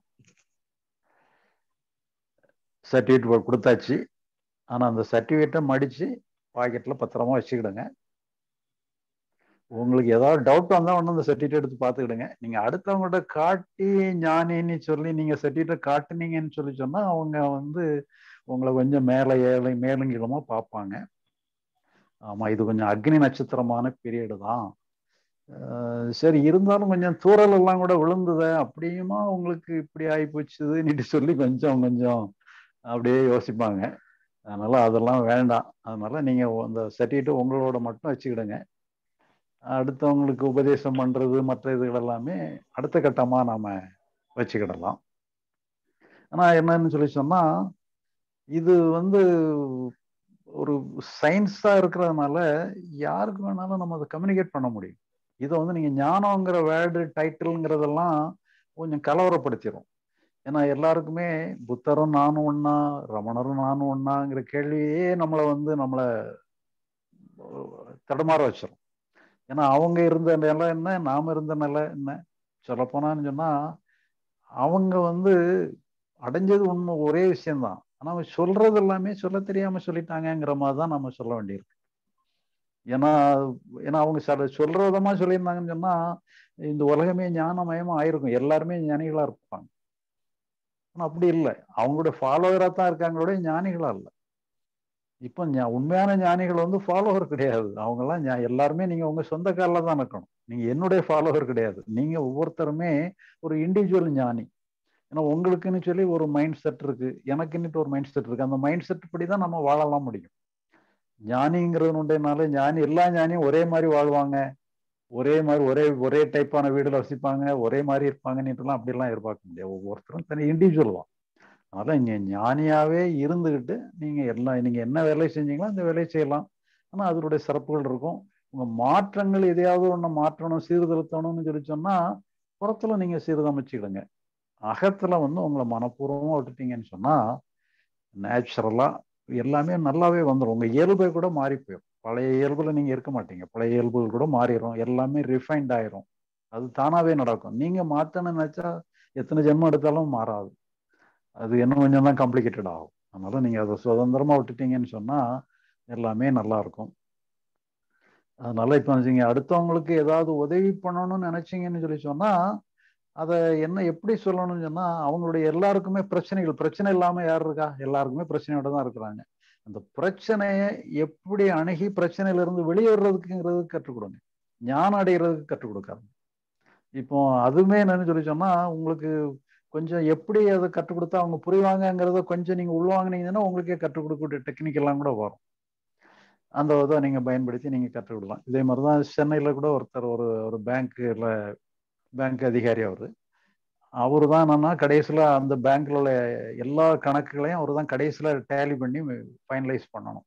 சர்டிஃபிகேட் கொடுத்தாச்சு ஆனா அந்த சர்டிஃபிகேட்டை மடிச்சு பாக்கெட்ல பத்திரமா வச்சுக்கிடுங்க உங்களுக்கு ஏதாவது டவுட் வந்தா ஒன்று அந்த சர்டிஃபிகேட் எடுத்து பார்த்துக்கிடுங்க நீங்க அடுத்தவங்கள்ட்ட காட்டி ஞானின்னு சொல்லி நீங்க சர்டிஃபிகேட் காட்டுனீங்கன்னு சொல்லி சொன்னா அவங்க வந்து உங்களை கொஞ்சம் மேலே ஏழை மேலுங்கிடமா பார்ப்பாங்க ஆமா இது கொஞ்சம் அக்னி நட்சத்திரமான பீரியடு தான் சரி இருந்தாலும் கொஞ்சம் தூரல் எல்லாம் கூட விழுந்தத அப்படியுமா உங்களுக்கு இப்படி ஆகி போச்சுதுன்னு சொல்லி கொஞ்சம் கொஞ்சம் அப்படியே யோசிப்பாங்க அதனால அதெல்லாம் வேண்டாம் அதனால நீங்க அந்த சர்டிஃபிகேட் உங்களோட மட்டும் வச்சுக்கிடுங்க அடுத்தவங்களுக்கு உபதேசம் பண்றது மற்ற இதுகள் எல்லாமே அடுத்த கட்டமா நாம வச்சுக்கிடலாம் ஆனா என்னன்னு சொல்லி சொன்னா இது வந்து ஒரு சயின்ஸா இருக்கிறதுனால யாருக்கு வேணாலும் நம்ம அதை கம்யூனிகேட் பண்ண முடியும் இதை வந்து நீங்க ஞானங்கிற வேர்டு டைட்டில்ங்கிறதெல்லாம் கொஞ்சம் கலவரப்படுத்திடும் ஏன்னா எல்லாருக்குமே புத்தரும் நானும் ஒன்னா ரமணரும் நானும் ஒன்னாங்கிற கேள்வியே நம்மளை வந்து நம்மளை தடுமாற வச்சிடும் ஏன்னா அவங்க இருந்த நிலை என்ன நாம இருந்த நிலை என்ன சொல்லப்போனான்னு சொன்னா அவங்க வந்து அடைஞ்சது உண்மை ஒரே விஷயம்தான் ஆனா அவங்க சொல்றது எல்லாமே சொல்ல தெரியாம சொல்லிட்டாங்கிற மாதிரி தான் நம்ம சொல்ல வேண்டியிருக்கு ஏன்னா ஏன்னா அவங்க சில சொல்ற விதமா சொல்லியிருந்தாங்கன்னு சொன்னா இந்த உலகமே ஞானமயமா ஆயிருக்கும் எல்லாருமே ஞானிகளா இருப்பாங்க ஆனா அப்படி இல்லை அவங்களுடைய ஃபாலோவரா தான் இருக்காங்களோட ஞானிகளா இல்லை இப்போ உண்மையான ஞானிகள் வந்து ஃபாலோவர் கிடையாது அவங்கெல்லாம் எல்லாருமே நீங்க உங்க சொந்த காலில் தான் இருக்கணும் நீங்க என்னுடைய ஃபாலோவர் கிடையாது நீங்க ஒவ்வொருத்தருமே ஒரு இண்டிவிஜுவல் ஞானி ஏன்னா உங்களுக்குன்னு சொல்லி ஒரு மைண்ட் செட் இருக்கு எனக்குன்னுட்டு ஒரு மைண்ட் செட் இருக்கு அந்த மைண்ட் செட் படி தான் நம்ம வாழலாம் முடியும் ஞானிங்கிறதுனால ஞானி எல்லா ஞானியும் ஒரே மாதிரி வாழ்வாங்க ஒரே மாதிரி ஒரே ஒரே டைப்பான வீடுல வசிப்பாங்க ஒரே மாதிரி இருப்பாங்கன்னுட்டுலாம் அப்படிலாம் எதிர்பார்க்க முடியாது ஒவ்வொருத்தரும் தனி இண்டிவிஜுவல் தான் அதனால இங்க ஞானியாவே இருந்துகிட்டு நீங்க எல்லாம் நீங்க என்ன வேலை செஞ்சீங்களோ அந்த வேலையை செய்யலாம் ஆனா அதனுடைய சிறப்புகள் இருக்கும் உங்க மாற்றங்கள் எதையாவது ஒண்ணு மாற்றணும் சீர்திருத்தணும்னு சொல்லி சொன்னா புறத்துல நீங்க சீர்தமைச்சுக்கிடுங்க அகத்துல வந்து உங்களை மனப்பூர்வமா விட்டுட்டீங்கன்னு சொன்னா நேச்சுரலா எல்லாமே நல்லாவே வந்துடும் உங்க இயல்பை கூட மாறி போயிடும் பழைய இயல்புல நீங்க இருக்க மாட்டீங்க பழைய இயல்புகள் கூட மாறிடும் எல்லாமே ரிஃபைன்ட் ஆயிரும் அது தானாவே நடக்கும் நீங்க மாத்தணும்னு நினைச்சா எத்தனை ஜென்மம் எடுத்தாலும் மாறாது அது இன்னும் கொஞ்சம் தான் காம்ப்ளிகேட்டட் ஆகும் அதனால நீங்க அதை சுதந்திரமா விட்டுட்டீங்கன்னு சொன்னா எல்லாமே நல்லா இருக்கும் அதனால இப்போ நீங்க அடுத்தவங்களுக்கு ஏதாவது உதவி பண்ணணும்னு நினைச்சீங்கன்னு சொல்லி சொன்னா அதை என்ன எப்படி சொல்லணும்னு சொன்னா அவங்களுடைய எல்லாருக்குமே பிரச்சனைகள் பிரச்சனை இல்லாம யார் இருக்கா எல்லாருக்குமே பிரச்சனையோட தான் இருக்கிறாங்க அந்த பிரச்சனையை எப்படி அணுகி பிரச்சனையில இருந்து வெளியேறதுக்குங்கிறது கற்றுக் கொடுங்க ஞானம் அடைகிறதுக்கு கற்றுக் கொடுக்காது இப்போ அதுவுமே என்னன்னு சொல்லி சொன்னா உங்களுக்கு கொஞ்சம் எப்படி அதை கற்றுக் கொடுத்தா அவங்க புரிவாங்கங்கிறத கொஞ்சம் நீங்க உள்வாங்கினீங்கன்னா உங்களுக்கே கற்றுக் கொடுக்கக்கூடிய டெக்னிக் எல்லாம் கூட வரும் அந்த இதை நீங்க பயன்படுத்தி நீங்க கற்றுக்கிடலாம் இதே மாதிரிதான் சென்னையில கூட ஒருத்தர் ஒரு ஒரு பேங்க்ல பேங்க் அதிகாரி அவரு அவரு தான் என்னன்னா கடைசியில் அந்த பேங்க்ல உள்ள எல்லா கணக்குகளையும் அவர் தான் கடைசியில் டேலி பண்ணி ஃபைனலைஸ் பண்ணணும்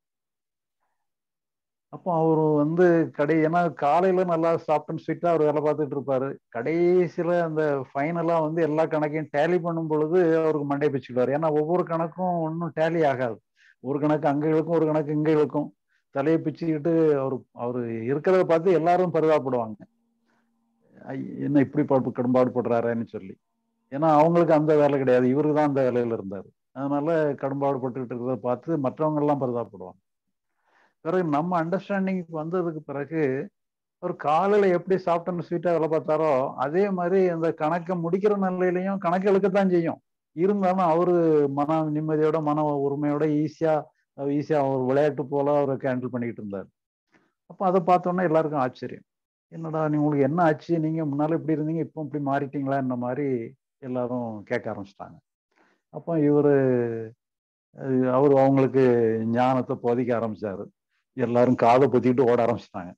அப்போ அவர் வந்து கடை ஏன்னா காலையில நல்லா சாப்பிட்டு ஸ்வீட்டா அவர் வேலை பார்த்துட்டு இருப்பாரு கடைசியில அந்த ஃபைனலா வந்து எல்லா கணக்கையும் டேலி பண்ணும் பொழுது அவருக்கு மண்டை பிச்சுடுவார் ஏன்னா ஒவ்வொரு கணக்கும் ஒன்றும் டேலி ஆகாது ஒரு கணக்கு அங்க இழுக்கும் ஒரு கணக்கு இங்க இழுக்கும் தலையை பிச்சுக்கிட்டு அவர் அவர் இருக்கிறத பார்த்து எல்லாரும் பரிதாபப்படுவாங்க என்ன இப்படி பாடு கடும்பாடு போடுறாருன்னு சொல்லி ஏன்னா அவங்களுக்கு அந்த வேலை கிடையாது இவரு தான் அந்த வேலையில இருந்தாரு அதனால கடும்பாடு போட்டுக்கிட்டு இருக்கிறத பார்த்து மற்றவங்க எல்லாம் பரிதாபப்படுவாங்க பிறகு நம்ம அண்டர்ஸ்டாண்டிங்க்கு வந்ததுக்கு பிறகு ஒரு காலையில எப்படி சாப்பிட்டோன்னு ஸ்வீட்டா வேலை பார்த்தாரோ அதே மாதிரி அந்த கணக்கை முடிக்கிற நிலையிலையும் கணக்கு இழுக்கத்தான் செய்யும் இருந்தாலும் அவரு மன நிம்மதியோட மன உரிமையோட ஈஸியா ஈஸியா ஒரு விளையாட்டு போல அவர் ஹேண்டில் பண்ணிக்கிட்டு இருந்தார் அப்போ அதை பார்த்தோன்னா எல்லாருக்கும் ஆச்சரியம் என்னடா நீ உங்களுக்கு என்ன ஆச்சு நீங்க முன்னால இப்படி இருந்தீங்க இப்போ இப்படி மாறிட்டீங்களா இந்த மாதிரி எல்லாரும் கேட்க ஆரம்பிச்சிட்டாங்க அப்போ இவரு அவர் அவங்களுக்கு ஞானத்தை போதிக்க ஆரம்பிச்சாரு எல்லாரும் காதை பொத்திக்கிட்டு ஓட ஆரம்பிச்சிட்டாங்க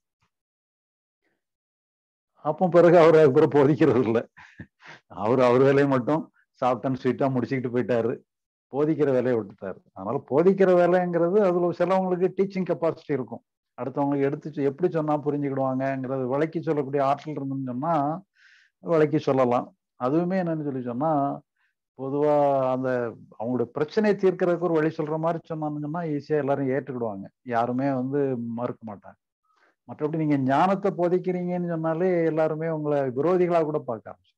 அப்போ பிறகு அவர் அதுக்கு பிறகு போதிக்கிறது இல்லை அவர் அவர் வேலையை மட்டும் சாப்பிட்டேன்னு ஸ்வீட்டா முடிச்சுக்கிட்டு போயிட்டாரு போதிக்கிற வேலையை விட்டுட்டாரு அதனால போதிக்கிற வேலைங்கிறது அதுல சிலவங்களுக்கு டீச்சிங் கெப்பாசிட்டி இருக்கும் அடுத்தவங்களுக்கு எடுத்து சொ- எப்படி சொன்னா புரிஞ்சுக்கிடுவாங்கங்கிறது விளக்கி சொல்லக்கூடிய ஆற்றல் இருந்துன்னு சொன்னா விளக்கி சொல்லலாம் அதுவுமே என்னன்னு சொல்லி சொன்னா பொதுவா அந்த அவங்களுடைய பிரச்சனையை தீர்க்கறதுக்கு ஒரு வழி சொல்ற மாதிரி சொன்னாங்கன்னா ஈஸியா எல்லாரும் ஏற்றுக்கிடுவாங்க யாருமே வந்து மறுக்க மாட்டாங்க மற்றபடி நீங்க ஞானத்தை போதிக்கிறீங்கன்னு சொன்னாலே எல்லாருமே உங்களை விரோதிகளா கூட பார்க்க ஆரம்பிச்சு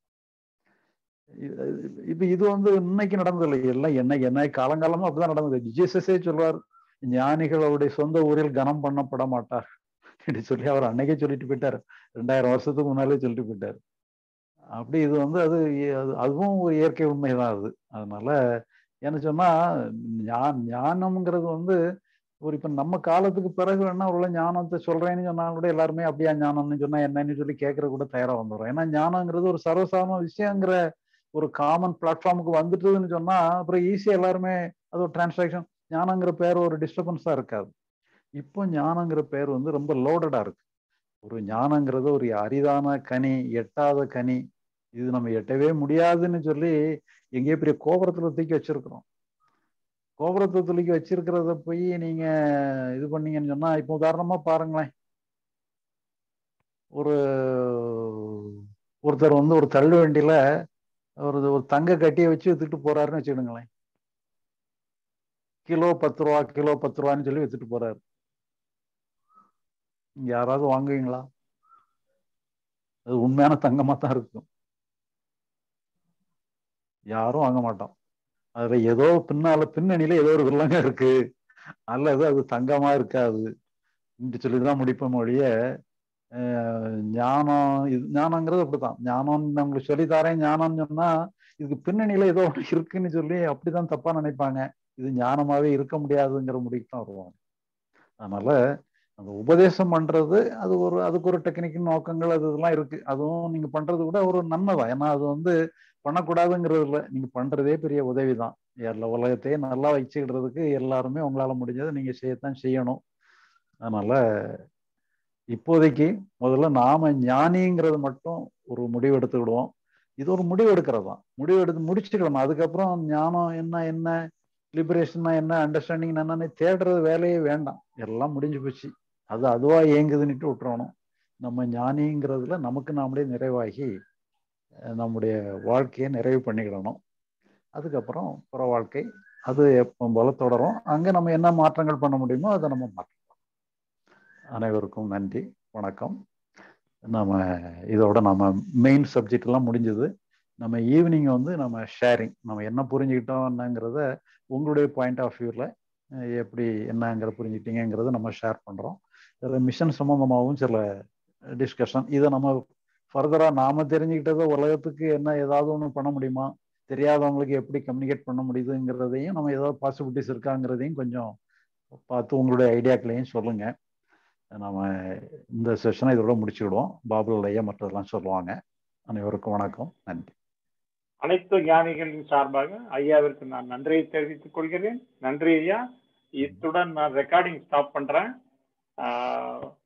இப்ப இது வந்து இன்னைக்கு நடந்ததில்லை எல்லாம் என்ன என்ன காலங்காலமா அப்படிதான் நடந்தது ஜீசஸே சொல்வார் ஞானிகளுடைய சொந்த ஊரில் கனம் பண்ணப்பட மாட்டார் என்று சொல்லி அவர் அன்னைக்கே சொல்லிட்டு போயிட்டார் ரெண்டாயிரம் வருஷத்துக்கு முன்னாலே சொல்லிட்டு போயிட்டார் அப்படி இது வந்து அது அது- அதுவும் ஒரு இயற்கை உண்மைதான் அது அதனால என்ன சொன்னா ஞா- ஞானம்ங்கிறது வந்து ஒரு இப்ப நம்ம காலத்துக்கு பிறகு வேணா உள்ள ஞானத்தை சொல்றேன்னு சொன்னா கூட எல்லாருமே அப்படியா ஞானம்னு சொன்னா என்னன்னு சொல்லி கேட்கறது கூட தயாரா வந்துடும் ஏன்னா ஞானங்கிறது ஒரு சர்வசாதாரண விஷயங்கிற ஒரு காமன் பிளாட்ஃபார்முக்கு வந்துட்டுதுன்னு சொன்னா அப்புறம் ஈஸியா எல்லாருமே அது ஒரு டிரான்சாக்ஷன் ஞானங்கிற பேர் ஒரு டிஸ்டர்பன்ஸா இருக்காது இப்போ ஞானங்கிற பேர் வந்து ரொம்ப லோடடா இருக்கு ஒரு ஞானங்கிறது ஒரு அரிதான கனி எட்டாத கனி இது நம்ம எட்டவே முடியாதுன்னு சொல்லி எங்கேயோ பெரிய கோபுரத்துல தூக்கி வச்சிருக்கிறோம் கோபுரத்தை தூக்கி வச்சிருக்கிறத போய் நீங்க இது பண்ணீங்கன்னு சொன்னா இப்போ உதாரணமா பாருங்களேன் ஒரு ஒருத்தர் வந்து ஒரு தள்ளு வண்டியில ஒரு ஒரு தங்க கட்டியை வச்சு வித்துட்டு போறாருன்னு வச்சுக்கிடுங்களேன் கிலோ பத்து ரூபா கிலோ பத்து ரூபான்னு சொல்லி வித்துட்டு போறாரு இங்க யாராவது வாங்குவீங்களா அது உண்மையான தங்கமா தான் இருக்கும் யாரும் வாங்க மாட்டோம் அதுல ஏதோ பின்னால பின்னணியில ஏதோ ஒரு வில்லங்க இருக்கு அல்லது அது தங்கமா இருக்காது என்று சொல்லிதான் முடிப்போம் ஒழிய அஹ், ஞானம் இது ஞானங்கிறது அப்படித்தான் ஞானம் உங்களுக்கு சொல்லி தரேன் ஞானம்னு சொன்னா இதுக்கு பின்னணியில ஏதோ ஒன்று இருக்குன்னு சொல்லி அப்படிதான் தப்பா நினைப்பாங்க இது ஞானமாவே இருக்க முடியாதுங்கிற முடிவுக்கு தான் வருவாங்க அதனால அந்த உபதேசம் பண்றது அது ஒரு அதுக்கு ஒரு டெக்னிக் நோக்கங்கள் அது இதெல்லாம் இருக்கு அதுவும் நீங்க பண்றது கூட ஒரு நன்மை தான் ஏன்னா அது வந்து பண்ணக்கூடாதுங்கிறது இல்லை நீங்க பண்றதே பெரிய உதவி தான் எல்லா உலகத்தையே நல்லா வச்சுக்கிடுறதுக்கு எல்லாருமே உங்களால முடிஞ்சதை நீங்க செய்யத்தான் செய்யணும் அதனால இப்போதைக்கு முதல்ல நாம ஞானிங்கிறது மட்டும் ஒரு முடிவு எடுத்துக்கிடுவோம் இது ஒரு முடிவு எடுக்கிறது தான் முடிவு எடுத்து முடிச்சுக்கிடணும் அதுக்கப்புறம் ஞானம் என்ன என்ன லிபரேஷன்னா என்ன அண்டர்ஸ்டாண்டிங் என்னன்னு தேடுறது வேலையே வேண்டாம் எல்லாம் முடிஞ்சு போச்சு அது அதுவா இயங்குதுன்னுட்டு விட்டுறணும் நம்ம ஞானிங்கிறதுல நமக்கு நாமளே நிறைவாகி அஹ், நம்முடைய வாழ்க்கையை நிறைவு பண்ணிக்கிடணும் அதுக்கப்புறம் புற வாழ்க்கை அது எப்போ போல தொடரும் அங்க நம்ம என்ன மாற்றங்கள் பண்ண முடியுமோ அதை நம்ம மாற்றலாம் அனைவருக்கும் நன்றி வணக்கம் நம்ம இதோட நம்ம மெயின் சப்ஜெக்ட் எல்லாம் முடிஞ்சது நம்ம ஈவினிங் வந்து நம்ம ஷேரிங் நம்ம என்ன புரிஞ்சுக்கிட்டோம் என்னங்கிறத உங்களுடைய பாயிண்ட் ஆஃப் வியூவில் எப்படி என்னங்கிற புரிஞ்சுக்கிட்டீங்கிறத நம்ம ஷேர் பண்ணுறோம் இதில் மிஷன் சம்மந்தமாகவும் சில டிஸ்கஷன் இதை நம்ம ஃபர்தராக நாம தெரிஞ்சுக்கிட்டதை உலகத்துக்கு என்ன ஏதாவது ஒன்று பண்ண முடியுமா தெரியாதவங்களுக்கு எப்படி கம்யூனிகேட் பண்ண முடியுதுங்கிறதையும் நம்ம ஏதாவது பாசிபிலிட்டிஸ் இருக்காங்கிறதையும் கொஞ்சம் பார்த்து உங்களுடைய ஐடியாக்களையும் சொல்லுங்க நம்ம இந்த செஷனை இதோட முடிச்சுக்கிடுவோம் பாபுல் ஐயா மற்றதெல்லாம் சொல்லுவாங்க அனைவருக்கும் வணக்கம் நன்றி அனைத்து ஞானிகளின் சார்பாக ஐயாவிற்கு நான் நன்றியை தெரிவித்துக் கொள்கிறேன் நன்றி ஐயா இத்துடன் நான் ரெக்கார்டிங் ஸ்டாப் பண்றேன் ஆஹ்